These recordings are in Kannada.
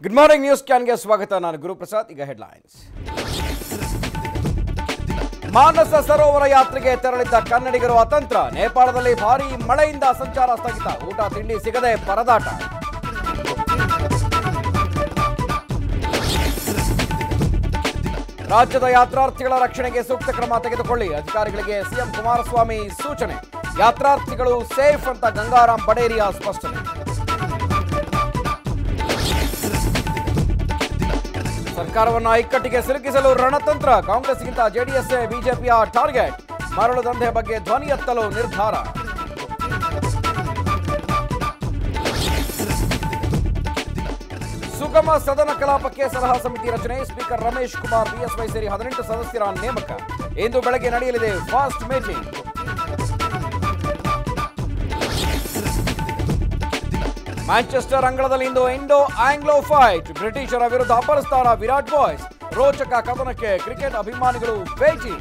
ಗುಡ್ ಮಾರ್ನಿಂಗ್ ನ್ಯೂಸ್ ಕ್ಯಾನ್ಗೆ ಸ್ವಾಗತ ನಾನು ಗುರುಪ್ರಸಾದ್ ಈಗ ಹೆಡ್ಲೈನ್ಸ್ ಮಾನಸ ಸರೋವರ ಯಾತ್ರೆಗೆ ತೆರಳಿದ್ದ ಕನ್ನಡಿಗರು ಅತಂತ್ರ ನೇಪಾಳದಲ್ಲಿ ಭಾರೀ ಮಳೆಯಿಂದ ಸಂಚಾರ ಸ್ಥಗಿತ ಊಟ ತಿಂಡಿ ಸಿಗದೆ ಪರದಾಟ ರಾಜ್ಯದ ಯಾತ್ರಾರ್ಥಿಗಳ ರಕ್ಷಣೆಗೆ ಸೂಕ್ತ ಕ್ರಮ ತೆಗೆದುಕೊಳ್ಳಿ ಅಧಿಕಾರಿಗಳಿಗೆ ಸಿಎಂ ಕುಮಾರಸ್ವಾಮಿ ಸೂಚನೆ ಯಾತ್ರಾರ್ಥಿಗಳು ಸೇಫ್ ಅಂತ ಗಂಗಾರಾಮ್ ಬಡೇರಿಯಾ ಸ್ಪಷ್ಟನೆ ಸರ್ಕಾರವನ್ನ ಇಕ್ಕಟ್ಟಿಗೆ ಸಿಲುಕಿಸಲು ರಣತಂತ್ರ ಕಾಂಗ್ರೆಸ್ಗಿಂತ ಜೆಡಿಎಸ್ ಬಿಜೆಪಿಯ ಟಾರ್ಗೆಟ್ ಮರಳು ದಂಧೆ ಬಗ್ಗೆ ಧ್ವನಿ ಎತ್ತಲು ನಿರ್ಧಾರ ಸುಗಮ ಸದನ ಕಲಾಪಕ್ಕೆ ಸಲಹಾ ಸಮಿತಿ ರಚನೆ ಸ್ಪೀಕರ್ ರಮೇಶ್ ಕುಮಾರ್ ಬಿಎಸ್ವೈ ಸೇರಿ ಹದಿನೆಂಟು ಸದಸ್ಯರ ನೇಮಕ ಇಂದು ಬೆಳಗ್ಗೆ ನಡೆಯಲಿದೆ ಫಾಸ್ಟ್ ಮೀಟಿಂಗ್ ಮ್ಯಾಂಚೆಸ್ಟರ್ ಅಂಗಳದಲ್ಲಿ ಇಂದು ಇಂಡೋ ಆಂಗ್ಲೋ ಫೈಟ್ ಬ್ರಿಟಿಷರ ವಿರುದ್ಧ ಅಪರಿಸ್ತಾರ ವಿರಾಟ್ ಬಾಯ್ಸ್ ರೋಚಕ ಕದನಕ್ಕೆ ಕ್ರಿಕೆಟ್ ಅಭಿಮಾನಿಗಳು ಭೇಟಿ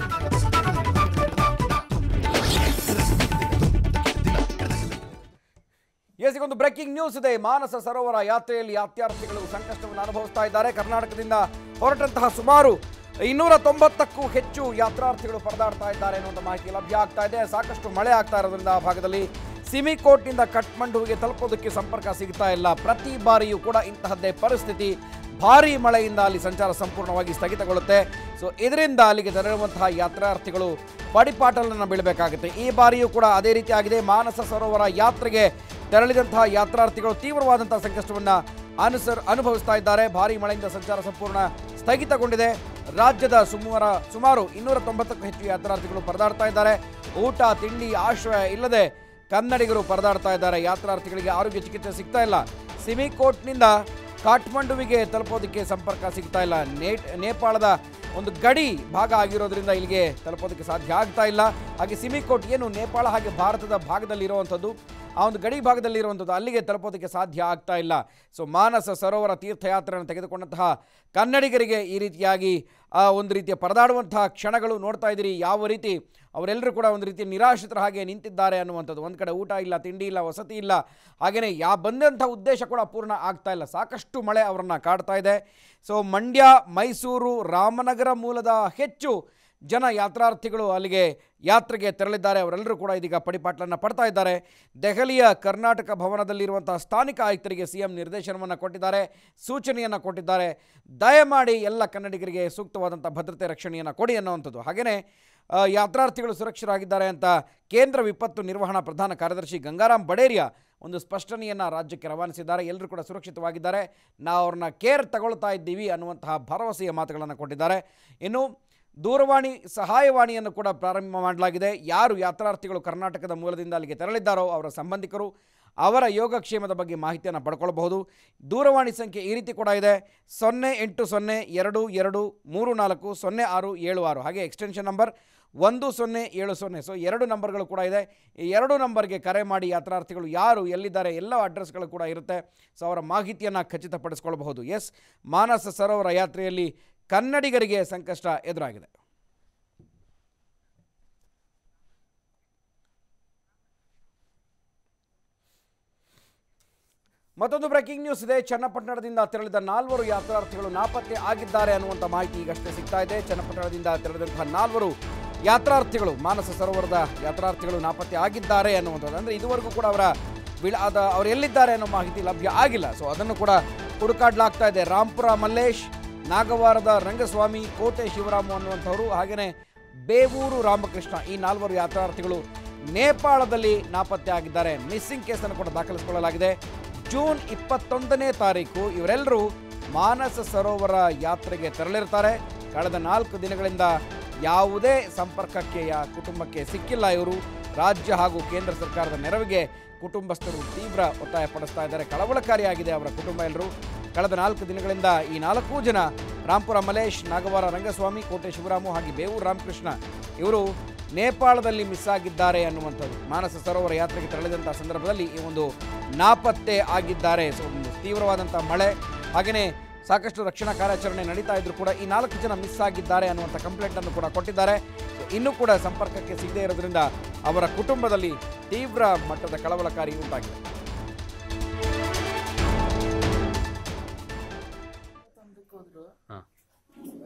ಎಸಿಗೊಂದು ಬ್ರೇಕಿಂಗ್ ನ್ಯೂಸ್ ಇದೆ ಮಾನಸ ಸರೋವರ ಯಾತ್ರೆಯಲ್ಲಿ ಯಾತ್ರಾರ್ಥಿಗಳು ಸಂಕಷ್ಟವನ್ನು ಅನುಭವಿಸ್ತಾ ಇದ್ದಾರೆ ಕರ್ನಾಟಕದಿಂದ ಹೊರಟಂತಹ ಸುಮಾರು ಇನ್ನೂರ ತೊಂಬತ್ತಕ್ಕೂ ಹೆಚ್ಚು ಯಾತ್ರಾರ್ಥಿಗಳು ಪರದಾಡ್ತಾ ಇದ್ದಾರೆ ಅನ್ನುವಂಥ ಮಾಹಿತಿ ಲಭ್ಯ ಆಗ್ತಾ ಇದೆ ಸಾಕಷ್ಟು ಮಳೆ ಆಗ್ತಾ ಇರೋದ್ರಿಂದ ಆ ಭಾಗದಲ್ಲಿ ಸಿಮಿಕೋಟ್ನಿಂದ ಕಠ್ಮಂಡುವಿಗೆ ತಲುಪೋದಕ್ಕೆ ಸಂಪರ್ಕ ಸಿಗ್ತಾ ಇಲ್ಲ ಪ್ರತಿ ಬಾರಿಯೂ ಕೂಡ ಇಂತಹದ್ದೇ ಪರಿಸ್ಥಿತಿ ಭಾರೀ ಮಳೆಯಿಂದ ಅಲ್ಲಿ ಸಂಚಾರ ಸಂಪೂರ್ಣವಾಗಿ ಸ್ಥಗಿತಗೊಳ್ಳುತ್ತೆ ಸೊ ಇದರಿಂದ ಅಲ್ಲಿಗೆ ತೆರಳುವಂತಹ ಯಾತ್ರಾರ್ಥಿಗಳು ಪಡಿಪಾಟಲನ್ನು ಬೀಳಬೇಕಾಗುತ್ತೆ ಈ ಬಾರಿಯೂ ಕೂಡ ಅದೇ ರೀತಿ ಆಗಿದೆ ಮಾನಸ ಸರೋವರ ಯಾತ್ರೆಗೆ ತೆರಳಿದಂತಹ ಯಾತ್ರಾರ್ಥಿಗಳು ತೀವ್ರವಾದಂತಹ ಸಂಕಷ್ಟವನ್ನು ಅನುಸರ್ ಅನುಭವಿಸ್ತಾ ಇದ್ದಾರೆ ಭಾರೀ ಮಳೆಯಿಂದ ಸಂಚಾರ ಸಂಪೂರ್ಣ ಸ್ಥಗಿತಗೊಂಡಿದೆ ರಾಜ್ಯದ ಸುಮಾರ ಸುಮಾರು ಇನ್ನೂರ ತೊಂಬತ್ತಕ್ಕೂ ಹೆಚ್ಚು ಯಾತ್ರಾರ್ಥಿಗಳು ಪರದಾಡ್ತಾ ಇದ್ದಾರೆ ಊಟ ತಿಂಡಿ ಆಶ್ರಯ ಇಲ್ಲದೆ ಕನ್ನಡಿಗರು ಪರದಾಡ್ತಾ ಇದ್ದಾರೆ ಯಾತ್ರಾರ್ಥಿಗಳಿಗೆ ಆರೋಗ್ಯ ಚಿಕಿತ್ಸೆ ಸಿಗ್ತಾ ಇಲ್ಲ ಸಿಮಿಕೋಟ್ನಿಂದ ಕಾಠ್ಮಂಡುವಿಗೆ ತಲುಪೋದಕ್ಕೆ ಸಂಪರ್ಕ ಸಿಗ್ತಾ ಇಲ್ಲ ನೇಟ್ ನೇಪಾಳದ ಒಂದು ಗಡಿ ಭಾಗ ಆಗಿರೋದ್ರಿಂದ ಇಲ್ಲಿಗೆ ತಲುಪೋದಕ್ಕೆ ಸಾಧ್ಯ ಆಗ್ತಾ ಇಲ್ಲ ಹಾಗೆ ಸಿಮಿಕೋಟ್ ಏನು ನೇಪಾಳ ಹಾಗೆ ಭಾರತದ ಭಾಗದಲ್ಲಿ ಇರುವಂಥದ್ದು ಆ ಒಂದು ಗಡಿ ಭಾಗದಲ್ಲಿ ಇರುವಂಥದ್ದು ಅಲ್ಲಿಗೆ ತಲುಪೋದಕ್ಕೆ ಸಾಧ್ಯ ಆಗ್ತಾ ಇಲ್ಲ ಸೊ ಮಾನಸ ಸರೋವರ ತೀರ್ಥಯಾತ್ರೆಯನ್ನು ತೆಗೆದುಕೊಂಡಂತಹ ಕನ್ನಡಿಗರಿಗೆ ಈ ರೀತಿಯಾಗಿ ಆ ಒಂದು ರೀತಿಯ ಪರದಾಡುವಂತಹ ಕ್ಷಣಗಳು ನೋಡ್ತಾ ಇದ್ದೀರಿ ಯಾವ ರೀತಿ ಅವರೆಲ್ಲರೂ ಕೂಡ ಒಂದು ರೀತಿ ನಿರಾಶ್ರಿತರ ಹಾಗೆ ನಿಂತಿದ್ದಾರೆ ಅನ್ನುವಂಥದ್ದು ಒಂದು ಕಡೆ ಊಟ ಇಲ್ಲ ತಿಂಡಿ ಇಲ್ಲ ವಸತಿ ಇಲ್ಲ ಹಾಗೆಯೇ ಯಾ ಬಂದಂಥ ಉದ್ದೇಶ ಕೂಡ ಪೂರ್ಣ ಆಗ್ತಾ ಇಲ್ಲ ಸಾಕಷ್ಟು ಮಳೆ ಅವರನ್ನು ಕಾಡ್ತಾ ಇದೆ ಸೊ ಮಂಡ್ಯ ಮೈಸೂರು ರಾಮನಗರ ಮೂಲದ ಹೆಚ್ಚು ಜನ ಯಾತ್ರಾರ್ಥಿಗಳು ಅಲ್ಲಿಗೆ ಯಾತ್ರೆಗೆ ತೆರಳಿದ್ದಾರೆ ಅವರೆಲ್ಲರೂ ಕೂಡ ಇದೀಗ ಪಡಿಪಾಟ್ಲನ್ನು ಪಡ್ತಾ ಇದ್ದಾರೆ ದೆಹಲಿಯ ಕರ್ನಾಟಕ ಭವನದಲ್ಲಿರುವಂತಹ ಸ್ಥಾನಿಕ ಆಯುಕ್ತರಿಗೆ ಸಿ ಎಂ ನಿರ್ದೇಶನವನ್ನು ಕೊಟ್ಟಿದ್ದಾರೆ ಸೂಚನೆಯನ್ನು ಕೊಟ್ಟಿದ್ದಾರೆ ದಯಮಾಡಿ ಎಲ್ಲ ಕನ್ನಡಿಗರಿಗೆ ಸೂಕ್ತವಾದಂಥ ಭದ್ರತೆ ರಕ್ಷಣೆಯನ್ನು ಕೊಡಿ ಅನ್ನುವಂಥದ್ದು ಹಾಗೆಯೇ ಆ, ಯಾತ್ರಾರ್ಥಿಗಳು ಸುರಕ್ಷಿತರಾಗಿದ್ದಾರೆ ಅಂತ ಕೇಂದ್ರ ವಿಪತ್ತು ನಿರ್ವಹಣಾ ಪ್ರಧಾನ ಕಾರ್ಯದರ್ಶಿ ಗಂಗಾರಾಮ್ ಬಡೇರಿಯಾ ಒಂದು ಸ್ಪಷ್ಟನೆಯನ್ನು ರಾಜ್ಯಕ್ಕೆ ರವಾನಿಸಿದ್ದಾರೆ ಎಲ್ಲರೂ ಕೂಡ ಸುರಕ್ಷಿತವಾಗಿದ್ದಾರೆ ನಾವು ಅವ್ರನ್ನ ಕೇರ್ ತಗೊಳ್ತಾ ಇದ್ದೀವಿ ಅನ್ನುವಂತಹ ಭರವಸೆಯ ಮಾತುಗಳನ್ನು ಕೊಟ್ಟಿದ್ದಾರೆ ಇನ್ನು ದೂರವಾಣಿ ಸಹಾಯವಾಣಿಯನ್ನು ಕೂಡ ಪ್ರಾರಂಭ ಮಾಡಲಾಗಿದೆ ಯಾರು ಯಾತ್ರಾರ್ಥಿಗಳು ಕರ್ನಾಟಕದ ಮೂಲದಿಂದ ಅಲ್ಲಿಗೆ ತೆರಳಿದ್ದಾರೋ ಅವರ ಸಂಬಂಧಿಕರು ಅವರ ಯೋಗಕ್ಷೇಮದ ಬಗ್ಗೆ ಮಾಹಿತಿಯನ್ನು ಪಡ್ಕೊಳ್ಬಹುದು ದೂರವಾಣಿ ಸಂಖ್ಯೆ ಈ ರೀತಿ ಕೂಡ ಇದೆ ಸೊನ್ನೆ ಎಂಟು ಸೊನ್ನೆ ಎರಡು ಎರಡು ಮೂರು ನಾಲ್ಕು ಸೊನ್ನೆ ಆರು ಏಳು ಆರು ಹಾಗೆ ಎಕ್ಸ್ಟೆನ್ಷನ್ ನಂಬರ್ ಒಂದು ಸೊನ್ನೆ ಏಳು ಸೊನ್ನೆ ಸೊ ಎರಡು ನಂಬರ್ಗಳು ಕೂಡ ಇದೆ ಈ ಎರಡು ನಂಬರ್ಗೆ ಕರೆ ಮಾಡಿ ಯಾತ್ರಾರ್ಥಿಗಳು ಯಾರು ಎಲ್ಲಿದ್ದಾರೆ ಎಲ್ಲ ಅಡ್ರೆಸ್ಗಳು ಕೂಡ ಇರುತ್ತೆ ಸೊ ಅವರ ಮಾಹಿತಿಯನ್ನು ಖಚಿತಪಡಿಸ್ಕೊಳ್ಬಹುದು ಎಸ್ ಮಾನಸ ಸರೋವರ ಯಾತ್ರೆಯಲ್ಲಿ ಕನ್ನಡಿಗರಿಗೆ ಸಂಕಷ್ಟ ಎದುರಾಗಿದೆ ಮತ್ತೊಂದು ಬ್ರೇಕಿಂಗ್ ನ್ಯೂಸ್ ಇದೆ ಚನ್ನಪಟ್ಟಣದಿಂದ ತೆರಳಿದ ನಾಲ್ವರು ಯಾತ್ರಾರ್ಥಿಗಳು ನಾಪತ್ತೆ ಆಗಿದ್ದಾರೆ ಅನ್ನುವಂಥ ಮಾಹಿತಿ ಈಗಷ್ಟೇ ಸಿಗ್ತಾ ಇದೆ ಚನ್ನಪಟ್ಟಣದಿಂದ ತೆರಳಿದಂತಹ ನಾಲ್ವರು ಯಾತ್ರಾರ್ಥಿಗಳು ಮಾನಸ ಸರೋವರದ ಯಾತ್ರಾರ್ಥಿಗಳು ನಾಪತ್ತೆ ಆಗಿದ್ದಾರೆ ಅನ್ನುವಂಥದ್ದು ಅಂದರೆ ಇದುವರೆಗೂ ಕೂಡ ಅವರ ಬಿಳ ಅದ ಅವ್ರು ಎಲ್ಲಿದ್ದಾರೆ ಅನ್ನೋ ಮಾಹಿತಿ ಲಭ್ಯ ಆಗಿಲ್ಲ ಸೊ ಅದನ್ನು ಕೂಡ ಹುಡುಕಾಡ್ಲಾಗ್ತಾ ಇದೆ ರಾಂಪುರ ಮಲ್ಲೇಶ್ ನಾಗವಾರದ ರಂಗಸ್ವಾಮಿ ಕೋಟೆ ಶಿವರಾಮು ಅನ್ನುವಂಥವರು ಹಾಗೆಯೇ ಬೇವೂರು ರಾಮಕೃಷ್ಣ ಈ ನಾಲ್ವರು ಯಾತ್ರಾರ್ಥಿಗಳು ನೇಪಾಳದಲ್ಲಿ ನಾಪತ್ತೆ ಆಗಿದ್ದಾರೆ ಮಿಸ್ಸಿಂಗ್ ಕೇಸನ್ನು ಕೂಡ ದಾಖಲಿಸಿಕೊಳ್ಳಲಾಗಿದೆ ಜೂನ್ ಇಪ್ಪತ್ತೊಂದನೇ ತಾರೀಕು ಇವರೆಲ್ಲರೂ ಮಾನಸ ಸರೋವರ ಯಾತ್ರೆಗೆ ತೆರಳಿರ್ತಾರೆ ಕಳೆದ ನಾಲ್ಕು ದಿನಗಳಿಂದ ಯಾವುದೇ ಸಂಪರ್ಕಕ್ಕೆ ಯಾ ಕುಟುಂಬಕ್ಕೆ ಸಿಕ್ಕಿಲ್ಲ ಇವರು ರಾಜ್ಯ ಹಾಗೂ ಕೇಂದ್ರ ಸರ್ಕಾರದ ನೆರವಿಗೆ ಕುಟುಂಬಸ್ಥರು ತೀವ್ರ ಒತ್ತಾಯ ಪಡಿಸ್ತಾ ಇದ್ದಾರೆ ಕಳವಳಕಾರಿಯಾಗಿದೆ ಅವರ ಕುಟುಂಬ ಎಲ್ಲರೂ ಕಳೆದ ನಾಲ್ಕು ದಿನಗಳಿಂದ ಈ ನಾಲ್ಕು ಜನ ರಾಂಪುರ ಮಲೇಶ್ ನಾಗವಾರ ರಂಗಸ್ವಾಮಿ ಕೋಟೆ ಶಿವರಾಮು ಹಾಗೆ ಬೇವೂರು ರಾಮಕೃಷ್ಣ ಇವರು ನೇಪಾಳದಲ್ಲಿ ಮಿಸ್ ಆಗಿದ್ದಾರೆ ಅನ್ನುವಂಥದ್ದು ಮಾನಸ ಸರೋವರ ಯಾತ್ರೆಗೆ ತೆರಳಿದಂಥ ಸಂದರ್ಭದಲ್ಲಿ ಈ ಒಂದು ನಾಪತ್ತೆ ಆಗಿದ್ದಾರೆ ಸೊ ಒಂದು ತೀವ್ರವಾದಂಥ ಮಳೆ ಹಾಗೆಯೇ ಸಾಕಷ್ಟು ರಕ್ಷಣಾ ಕಾರ್ಯಾಚರಣೆ ನಡೀತಾ ಇದ್ರು ಕೂಡ ಈ ನಾಲ್ಕು ಜನ ಮಿಸ್ ಆಗಿದ್ದಾರೆ ಅನ್ನುವಂಥ ಕಂಪ್ಲೇಂಟನ್ನು ಕೂಡ ಕೊಟ್ಟಿದ್ದಾರೆ ಸೊ ಇನ್ನೂ ಕೂಡ ಸಂಪರ್ಕಕ್ಕೆ ಸಿಗದೇ ಇರೋದ್ರಿಂದ ಅವರ ಕುಟುಂಬದಲ್ಲಿ ತೀವ್ರ ಮಟ್ಟದ ಕಳವಳಕಾರಿ ಉಂಟಾಗಿದೆ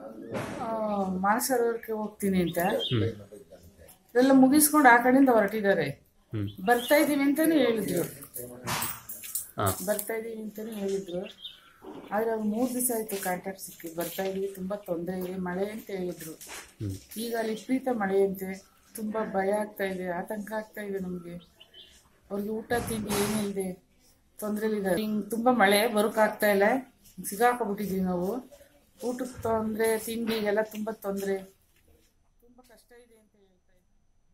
ಆ, ಮಾನಸರೋವರಕ್ಕೆ ಹೋಗ್ತೀನಿ ಅಂತ ಎಲ್ಲ ಮುಗಿಸ್ಕೊಂಡು ಆ ಕಡೆಯಿಂದ ಹೊರಟಿದ್ದಾರೆ ಬರ್ತಾ ಇದೀವಿ ಅಂತಾನೆ ಹೇಳಿದ್ರು ಬರ್ತಾ ಇದೀವಿ ಅಂತಾನೆ ಹೇಳಿದ್ರು ಆದ್ರೆ ಅವ್ರು ಮೂರು ದಿವಸ ಆಯ್ತು ಕಾಂಟ್ಯಾಕ್ಟ್ ಸಿಕ್ಕಿ ಬರ್ತಾ ಇದೀವಿ ತುಂಬಾ ತೊಂದರೆ ಇದೆ ಮಳೆ ಅಂತ ಹೇಳಿದ್ರು ಈಗ ಅಲ್ಲಿ ವಿಪರೀತ ಮಳೆ ಅಂತೆ ತುಂಬಾ ಭಯ ಆಗ್ತಾ ಇದೆ ಆತಂಕ ಆಗ್ತಾ ಇದೆ ನಮ್ಗೆ ಅವ್ರಿಗೆ ಊಟ ತಿಂಡಿ ಏನಿಲ್ಲದೆ ತೊಂದರೆಲಿದ್ದಾರೆ ಹಿಂಗ್ ತುಂಬಾ ಮಳೆ ಬರೋಕ್ಕಾಗ್ತಾ ಇಲ್ಲ ಸಿಗಾಕೊಂಡ್ಬಿಟ್ಟಿದೀವಿ ನಾವು ಊಟಕ್ಕೆ ತೊಂದರೆ ತಿಂಡಿಗೆಲ್ಲ ತುಂಬಾ ತೊಂದರೆ ತುಂಬಾ ಕಷ್ಟ ಇದೆ ಅಂತ ಹೇಳ್ತಾ ಇದ್ದಾರೆ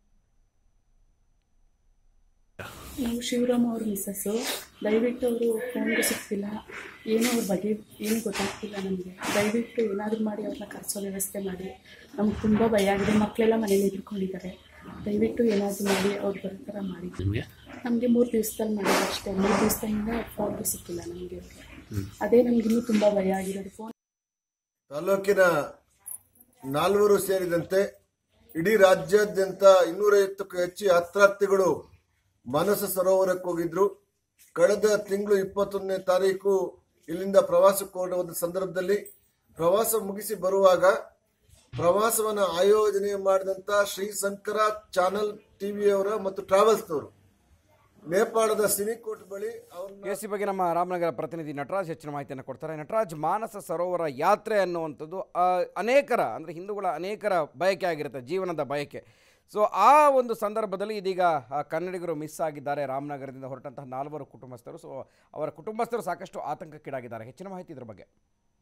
ನಾವು ಶಿವರಾಮ ಅವ್ರ ಮಿಸ್ಸಸ್ಸು ದಯವಿಟ್ಟು ಅವರು ಫೋನ್ಗೂ ಸಿಗ್ತಿಲ್ಲ ಏನೂ ಅವ್ರ ಬಗ್ಗೆ ಏನೂ ಗೊತ್ತಾಗ್ತಿಲ್ಲ ನಮಗೆ ದಯವಿಟ್ಟು ಏನಾದರೂ ಮಾಡಿ ಅವ್ರನ್ನ ಕರೆಸೋ ವ್ಯವಸ್ಥೆ ಮಾಡಿ ನಮ್ಗೆ ತುಂಬ ಭಯ ಆಗಿದೆ ಮಕ್ಕಳೆಲ್ಲ ಮನೇಲಿ ಎದುರ್ಕೊಂಡಿದ್ದಾರೆ ದಯವಿಟ್ಟು ಏನಾದರೂ ಮಾಡಿ ಅವ್ರು ಬರೋ ಥರ ಮಾಡಿ ನಿಮಗೆ ನಮಗೆ ಮೂರು ದಿವಸದಲ್ಲಿ ಮಾಡಿದ್ರು ಅಷ್ಟೇ ಮೂರು ದಿವಸದಿಂದ ಫೋನ್ಗೂ ಸಿಕ್ಕಿಲ್ಲ ನಮಗೆ ಅದೇ ನಮಗಿನ್ನೂ ತುಂಬ ಭಯ ಆಗಿರೋದು ಫೋನ್ ತಾಲೂಕಿನ ನಾಲ್ವರು ಸೇರಿದಂತೆ ಇಡೀ ರಾಜ್ಯಾದ್ಯಂತ ಇನ್ನೂರೈವತ್ತಕ್ಕೂ ಹೆಚ್ಚು ಯಾತ್ರಾರ್ಥಿಗಳು ಮಾನಸ ಸರೋವರಕ್ಕೆ ಹೋಗಿದ್ರು ಕಳೆದ ತಿಂಗಳು ಇಪ್ಪತ್ತೊಂದನೇ ತಾರೀಕು ಇಲ್ಲಿಂದ ಪ್ರವಾಸಕ್ಕೆ ಹೊರಡುವ ಒಂದು ಸಂದರ್ಭದಲ್ಲಿ ಪ್ರವಾಸ ಮುಗಿಸಿ ಬರುವಾಗ ಪ್ರವಾಸವನ್ನು ಆಯೋಜನೆ ಮಾಡಿದಂತ ಶ್ರೀ ಶಂಕರ ಚಾನಲ್ ಟಿವಿಯವರ ಮತ್ತು ಟ್ರಾವೆಲ್ಸ್ನವರು ನೇಪಾಳದ ಸಿನಿಕೋಟ್ ಬಳಿ ಅವ್ರನ್ನ ಕೇಸಿ ಬಗ್ಗೆ ನಮ್ಮ ರಾಮನಗರ ಪ್ರತಿನಿಧಿ ನಟರಾಜ್ ಹೆಚ್ಚಿನ ಮಾಹಿತಿಯನ್ನು ಕೊಡ್ತಾರೆ ನಟರಾಜ್ ಮಾನಸ ಸರೋವರ ಯಾತ್ರೆ ಅನ್ನುವಂಥದ್ದು ಆ, ಅನೇಕರ ಅಂದರೆ ಹಿಂದೂಗಳ ಅನೇಕರ ಬಯಕೆ ಆಗಿರುತ್ತೆ ಜೀವನದ ಬಯಕೆ ಸೊ ಆ ಒಂದು ಸಂದರ್ಭದಲ್ಲಿ ಇದೀಗ ಆ, ಕನ್ನಡಿಗರು ಮಿಸ್ ಆಗಿದ್ದಾರೆ ರಾಮನಗರದಿಂದ ಹೊರಟಂತಹ ನಾಲ್ವರು ಕುಟುಂಬಸ್ಥರು ಸೊ ಅವರ ಕುಟುಂಬಸ್ಥರು ಸಾಕಷ್ಟು ಆತಂಕಕ್ಕೀಡಾಗಿದ್ದಾರೆ ಹೆಚ್ಚಿನ ಮಾಹಿತಿ ಇದ್ರ ಬಗ್ಗೆ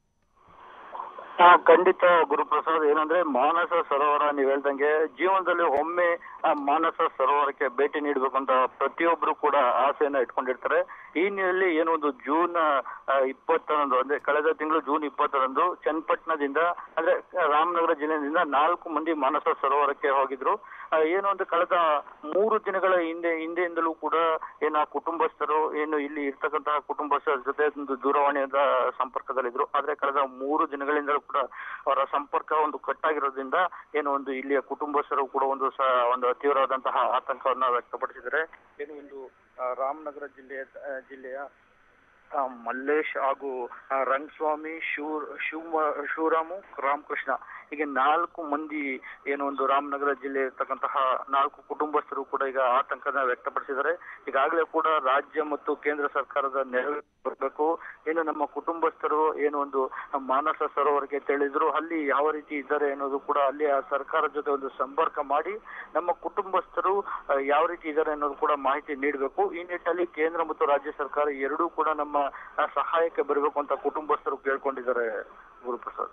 ಆ, ಖಂಡಿತ ಗುರುಪ್ರಸಾದ್ ಏನಂದ್ರೆ ಮಾನಸ ಸರೋವರ ನೀವ್ ಹೇಳ್ದಂಗೆ ಜೀವನದಲ್ಲಿ ಒಮ್ಮೆ ಆ ಮಾನಸ ಸರೋವರಕ್ಕೆ ಭೇಟಿ ನೀಡಬೇಕು ಅಂತ ಪ್ರತಿಯೊಬ್ರು ಕೂಡ ಆಸೆಯನ್ನ ಇಟ್ಕೊಂಡಿರ್ತಾರೆ ಈ ನಿಟ್ಟಿನಲ್ಲಿ ಏನು ಒಂದು ಜೂನ್ ಆ, ಇಪ್ಪತ್ತರಂದು ಅಂದ್ರೆ ಕಳೆದ ತಿಂಗಳು ಜೂನ್ ಇಪ್ಪತ್ತರಂದು ಚನ್ನಪಟ್ಟಣದಿಂದ ಅಂದ್ರೆ ರಾಮನಗರ ಜಿಲ್ಲೆಯಿಂದ ನಾಲ್ಕು ಮಂದಿ ಮಾನಸ ಸರೋವರಕ್ಕೆ ಹೋಗಿದ್ರು ಆ, ಏನು ಅಂದ್ರೆ ಕಳೆದ ಮೂರು ದಿನಗಳ ಹಿಂದೆ ಹಿಂದೆಯಿಂದಲೂ ಕೂಡ ಏನು ಆ ಕುಟುಂಬಸ್ಥರು ಏನು ಇಲ್ಲಿ ಇರ್ತಕ್ಕಂತಹ ಕುಟುಂಬಸ್ಥರ ಜೊತೆ ಒಂದು ದೂರವಾಣಿಯಿಂದ ಸಂಪರ್ಕದಲ್ಲಿದ್ರು ಆದ್ರೆ ಕಳೆದ ಮೂರು ದಿನಗಳಿಂದಲೂ ಕೂಡ ಅವರ ಸಂಪರ್ಕ ಒಂದು ಕಟ್ಟಾಗಿರೋದ್ರಿಂದ ಏನು ಒಂದು ಇಲ್ಲಿಯ ಕುಟುಂಬಸ್ಥರು ಕೂಡ ಒಂದು ಸ ಒಂದು ತೀವ್ರವಾದಂತಹ ಆತಂಕವನ್ನ ವ್ಯಕ್ತಪಡಿಸಿದ್ದಾರೆ ಏನು ಒಂದು ಆ, ರಾಮನಗರ ಜಿಲ್ಲೆಯ ಆ, ಜಿಲ್ಲೆಯ ಆ, ಮಲ್ಲೇಶ್ ಹಾಗೂ ಆ, ರಂಗಸ್ವಾಮಿ ಶಿವ ಶಿವ ಶಿವರಾಮು ರಾಮಕೃಷ್ಣ ಹೀಗೆ ನಾಲ್ಕು ಮಂದಿ ಏನು ಒಂದು ರಾಮನಗರ ಜಿಲ್ಲೆ ಇರ್ತಕ್ಕಂತಹ ನಾಲ್ಕು ಕುಟುಂಬಸ್ಥರು ಕೂಡ ಈಗ ಆತಂಕನ ವ್ಯಕ್ತಪಡಿಸಿದ್ದಾರೆ ಈಗಾಗಲೇ ಕೂಡ ರಾಜ್ಯ ಮತ್ತು ಕೇಂದ್ರ ಸರ್ಕಾರದ ನೆರವು ಬರಬೇಕು ಏನು ನಮ್ಮ ಕುಟುಂಬಸ್ಥರು ಏನು ಒಂದು ಮಾನಸ ಸರೋವರಕ್ಕೆ ತಿಳಿದ್ರು ಅಲ್ಲಿ ಯಾವ ರೀತಿ ಇದ್ದಾರೆ ಅನ್ನೋದು ಕೂಡ ಅಲ್ಲಿ ಆ ಸರ್ಕಾರದ ಜೊತೆ ಒಂದು ಸಂಪರ್ಕ ಮಾಡಿ ನಮ್ಮ ಕುಟುಂಬಸ್ಥರು ಆ, ಯಾವ ರೀತಿ ಇದ್ದಾರೆ ಅನ್ನೋದು ಕೂಡ ಮಾಹಿತಿ ನೀಡಬೇಕು ಈ ನಿಟ್ಟಿನಲ್ಲಿ ಕೇಂದ್ರ ಮತ್ತು ರಾಜ್ಯ ಸರ್ಕಾರ ಎರಡೂ ಕೂಡ ನಮ್ಮ ಆ, ಸಹಾಯಕ್ಕೆ ಬರಬೇಕು ಅಂತ ಕುಟುಂಬಸ್ಥರು ಕೇಳ್ಕೊಂಡಿದ್ದಾರೆ ಗುರುಪ್ರಸಾದ್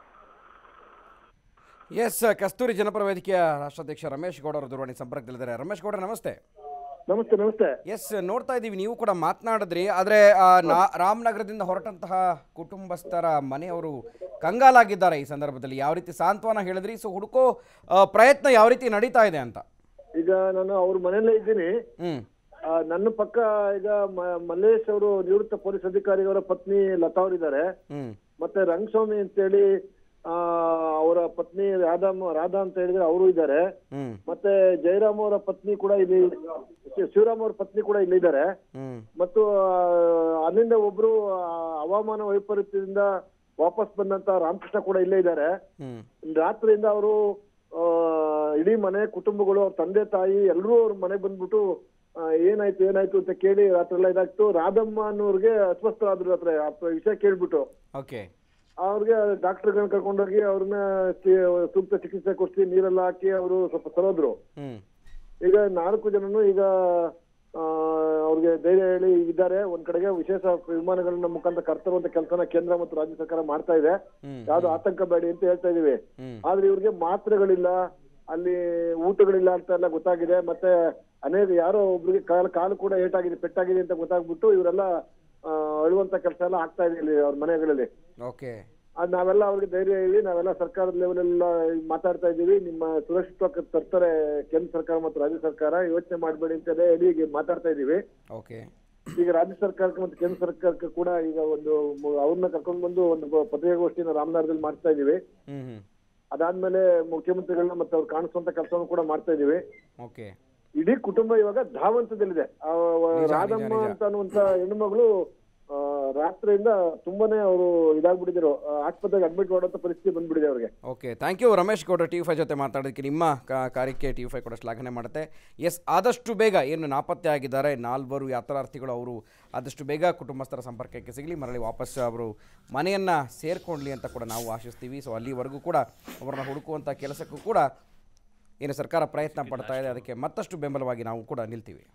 ಎಸ್ ಕಸ್ತೂರಿ ಜನಪರ ವೇದಿಕೆಯ ರಾಷ್ಟ್ರಾಧ್ಯಕ್ಷ ರಮೇಶ್ ಗೌಡ ಅವರು ದೂರವಾಣಿ ಸಂಪರ್ಕದಲ್ಲಿದ್ದಾರೆ ರಮೇಶ್ ಗೌಡ ನಮಸ್ತೆ ನಮಸ್ತೆ ನಮಸ್ತೆ ಎಸ್ ನೋಡ್ತಾ ಇದ್ದೀವಿ ನೀವು ಕೂಡ ಮಾತನಾಡಿದ್ರಿ ಆದರೆ ನಾ ರಾಮನಗರದಿಂದ ಹೊರಟಂತಹ ಕುಟುಂಬಸ್ಥರ ಮನೆಯವರು ಕಂಗಾಲಾಗಿದ್ದಾರೆ ಈ ಸಂದರ್ಭದಲ್ಲಿ ಯಾವ ರೀತಿ ಸಾಂತ್ವನ ಹೇಳಿದ್ರಿ ಸೊ ಹುಡುಕೋ ಆ, ಪ್ರಯತ್ನ ಯಾವ ರೀತಿ ನಡೀತಾ ಇದೆ ಅಂತ ಈಗ ನಾನು ಅವ್ರ ಮನೆಯಲ್ಲೇ ಇದ್ದೀನಿ ಹ್ಮ್ ಆ, ನನ್ನ ಪಕ್ಕ ಈಗ ಮ- ಮಲ್ಲೇಶ್ ಅವರು ನಿವೃತ್ತ ಪೊಲೀಸ್ ಅಧಿಕಾರಿಯವರ ಪತ್ನಿ ಲತಾ ಅವರಿದ್ದಾರೆ ಹ್ಮ್ ಮತ್ತೆ ರಂಗಸ್ವಾಮಿ ಅಂತೇಳಿ ಆ, ಅವರ ಪತ್ನಿ ರಾಧಾ ರಾಧಾ ಅಂತ ಹೇಳಿದ್ರೆ ಅವರು ಇದ್ದಾರೆ ಹ್ಮ್ ಮತ್ತೆ ಜಯರಾಮ್ ಅವರ ಪತ್ನಿ ಕೂಡ ಇಲ್ಲಿ ಶಿ- ಶಿವರಾಮ್ ಅವರ ಪತ್ನಿ ಕೂಡ ಇಲ್ಲಿದ್ದಾರೆ ಹ್ಮ್ ಮತ್ತು ಆ, ಅಲ್ಲಿಂದ ಒಬ್ರು ಆ, ಹವಾಮಾನ ವೈಪರೀತ್ಯದಿಂದ ವಾಪಸ್ ಬಂದಂತ ರಾಮಕೃಷ್ಣ ಕೂಡ ಇಲ್ಲೇ ಇದ್ದಾರೆ ಹ್ಮ್ ರಾತ್ರಿಯಿಂದ ಅವರು ಇಡೀ ಮನೆ ಕುಟುಂಬಗಳು ಅವ್ರ ತಂದೆ ತಾಯಿ ಎಲ್ಲರೂ ಅವ್ರ ಮನೆಗೆ ಬಂದ್ಬಿಟ್ಟು ಆ, ಏನಾಯ್ತು ಏನಾಯ್ತು ಅಂತ ಕೇಳಿ ರಾತ್ರಿ ಎಲ್ಲ ಇದಾಗ್ತು ರಾಧಮ್ಮ ಅನ್ನೋರ್ಗೆ ಅಸ್ವಸ್ಥರಾದ್ರು ರಾತ್ರಿ ಆ ವಿಷಯ ಕೇಳ್ಬಿಟ್ಟು ಓಕೆ ಅವ್ರಿಗೆ ಡಾಕ್ಟರ್ಗಳನ್ನ ಕರ್ಕೊಂಡೋಗಿ ಅವ್ರನ್ನ ಚಿ- ಸೂಕ್ತ ಚಿಕಿತ್ಸೆ ಕೊಡಿಸಿ ನೀರೆಲ್ಲ ಹಾಕಿ ಅವರು ಸ್ವಲ್ಪ ಸರೋದ್ರು ಹ್ಮ್ ಈಗ ನಾಲ್ಕು ಜನನು ಈಗ ಆ, ಅವ್ರಿಗೆ ಧೈರ್ಯ ಹೇಳಿ ಇದ್ದಾರೆ ಒಂದ್ ಕಡೆಗೆ ವಿಶೇಷ ವಿಮಾನಗಳನ್ನ ಮುಖಾಂತರ ಕರ್ತರುವಂತ ಕೆಲಸನ ಕೇಂದ್ರ ಮತ್ತು ರಾಜ್ಯ ಸರ್ಕಾರ ಮಾಡ್ತಾ ಇದೆ ಹ್ಮ್ ಯಾವ್ದು ಆತಂಕ ಬೇಡಿ ಅಂತ ಹೇಳ್ತಾ ಇದೀವಿ ಹ್ಮ್ ಆದ್ರೆ ಇವ್ರಿಗೆ ಮಾತ್ರೆಗಳಿಲ್ಲ ಅಲ್ಲಿ ಊಟಗಳಿಲ್ಲ ಅಂತ ಎಲ್ಲ ಗೊತ್ತಾಗಿದೆ ಮತ್ತೆ ಅನೇಕ ಯಾರೋ ಒಬ್ರಿಗೆ ಕಾಲು ಕಾಲು ಕೂಡ ಏಟಾಗಿದೆ ಪೆಟ್ಟಾಗಿದೆ ಅಂತ ಗೊತ್ತಾಗ್ಬಿಟ್ಟು ಇವರೆಲ್ಲ ಆ, ಅಳುವಂತ ಕೆಲಸ ಎಲ್ಲ ಆಗ್ತಾ ಇದೆ ಇಲ್ಲಿ ಅವ್ರ ಮನೆಗಳಲ್ಲಿ ಓಕೆ ಅದ್ ನಾವೆಲ್ಲ ಅವ್ರಿಗೆ ಧೈರ್ಯ ಹೇಳಿ ನಾವೆಲ್ಲ ಸರ್ಕಾರದ ಲೆವೆಲ್ ಎಲ್ಲ ಮಾತಾಡ್ತಾ ಇದೀವಿ ನಿಮ್ಮ ಸುರಕ್ಷಿತವಾಗಿ ತರ್ತಾರೆ ಕೇಂದ್ರ ಸರ್ಕಾರ ಮತ್ತು ರಾಜ್ಯ ಸರ್ಕಾರ ಯೋಚನೆ ಮಾಡಬೇಡಿ ಅಂತ ಹೇಳಿ ಈಗ ಮಾತಾಡ್ತಾ ಇದೀವಿ ಓಕೆ ಈಗ ರಾಜ್ಯ ಸರ್ಕಾರಕ್ಕೆ ಮತ್ತು ಕೇಂದ್ರ ಸರ್ಕಾರಕ್ಕೆ ಕೂಡ ಈಗ ಒಂದು ಮು- ಅವ್ರನ್ನ ಕರ್ಕೊಂಡು ಬಂದು ಒಂದು ಪತ್ರಿಕಾಗೋಷ್ಠಿನ ರಾಮನಗರದಲ್ಲಿ ಮಾಡ್ತಾ ಇದೀವಿ ಹ್ಮ್ ಹ್ಮ್ ಅದಾದ್ಮೇಲೆ ಮುಖ್ಯಮಂತ್ರಿಗಳನ್ನ ಮತ್ತೆ ಅವ್ರು ಕಾಣಿಸುವಂತ ಕೆಲಸವನ್ನು ಕೂಡ ಮಾಡ್ತಾ ಇದೀವಿ ಓಕೆ ಇಡೀ ಕುಟುಂಬ ಇವಾಗ ಧಾವಂತದಲ್ಲಿದೆ ಆ, ವ- ನಿಜ, ನಿಜ, ರಾಧಮ್ಮ ನಿಜ. ಅಂತ ಅನ್ನುವಂತ ಹೆಣ್ಣು ಮಗಳು ಆ, ರಾತ್ರಿಯಿಂದ ತುಂಬಾನೇ ಅವರು ಇದಾಗ್ಬಿಟ್ಟಿದ್ರು ಆ, ಆಸ್ಪತ್ರೆಗೆ ಅಡ್ಮಿಟ್ ಮಾಡುವಂತ ಪರಿಸ್ಥಿತಿ ಬಂದ್ಬಿಟ್ಟಿದೆ ಅವ್ರಿಗೆ okay thank you Ramesh Gowda T five ಜೊತೆ ಮಾತಾಡೋದಕ್ಕೆ ನಿಮ್ಮ ಕಾ- ಕಾರ್ಯಕ್ಕೆ ಟಿ ಫೈ ಕೂಡ ಶ್ಲಾಘನೆ ಮಾಡುತ್ತೆ ಎಸ್ ಆದಷ್ಟು ಬೇಗ ಏನು ನಾಪತ್ತೆ ಆಗಿದ್ದಾರೆ ನಾಲ್ವರು ಯಾತ್ರಾರ್ಥಿಗಳು ಅವರು ಆದಷ್ಟು ಬೇಗ ಕುಟುಂಬಸ್ಥರ ಸಂಪರ್ಕಕ್ಕೆ ಸಿಗಲಿ ಮರಳಿ ವಾಪಸ್ ಅವರು ಮನೆಯನ್ನು ಸೇರ್ಕೊಳ್ಳಿ ಅಂತ ಕೂಡ ನಾವು ಆಶಿಸ್ತೀವಿ ಸೊ ಅಲ್ಲಿವರೆಗೂ ಕೂಡ ಅವರನ್ನ ಹುಡುಕುವಂಥ ಕೆಲಸಕ್ಕೂ ಕೂಡ ಏನು ಸರ್ಕಾರ ಪ್ರಯತ್ನ ಪಡ್ತಾ ಇದೆ ಅದಕ್ಕೆ ಮತ್ತಷ್ಟು ಬೆಂಬಲವಾಗಿ ನಾವು ಕೂಡ ನಿಲ್ತೀವಿ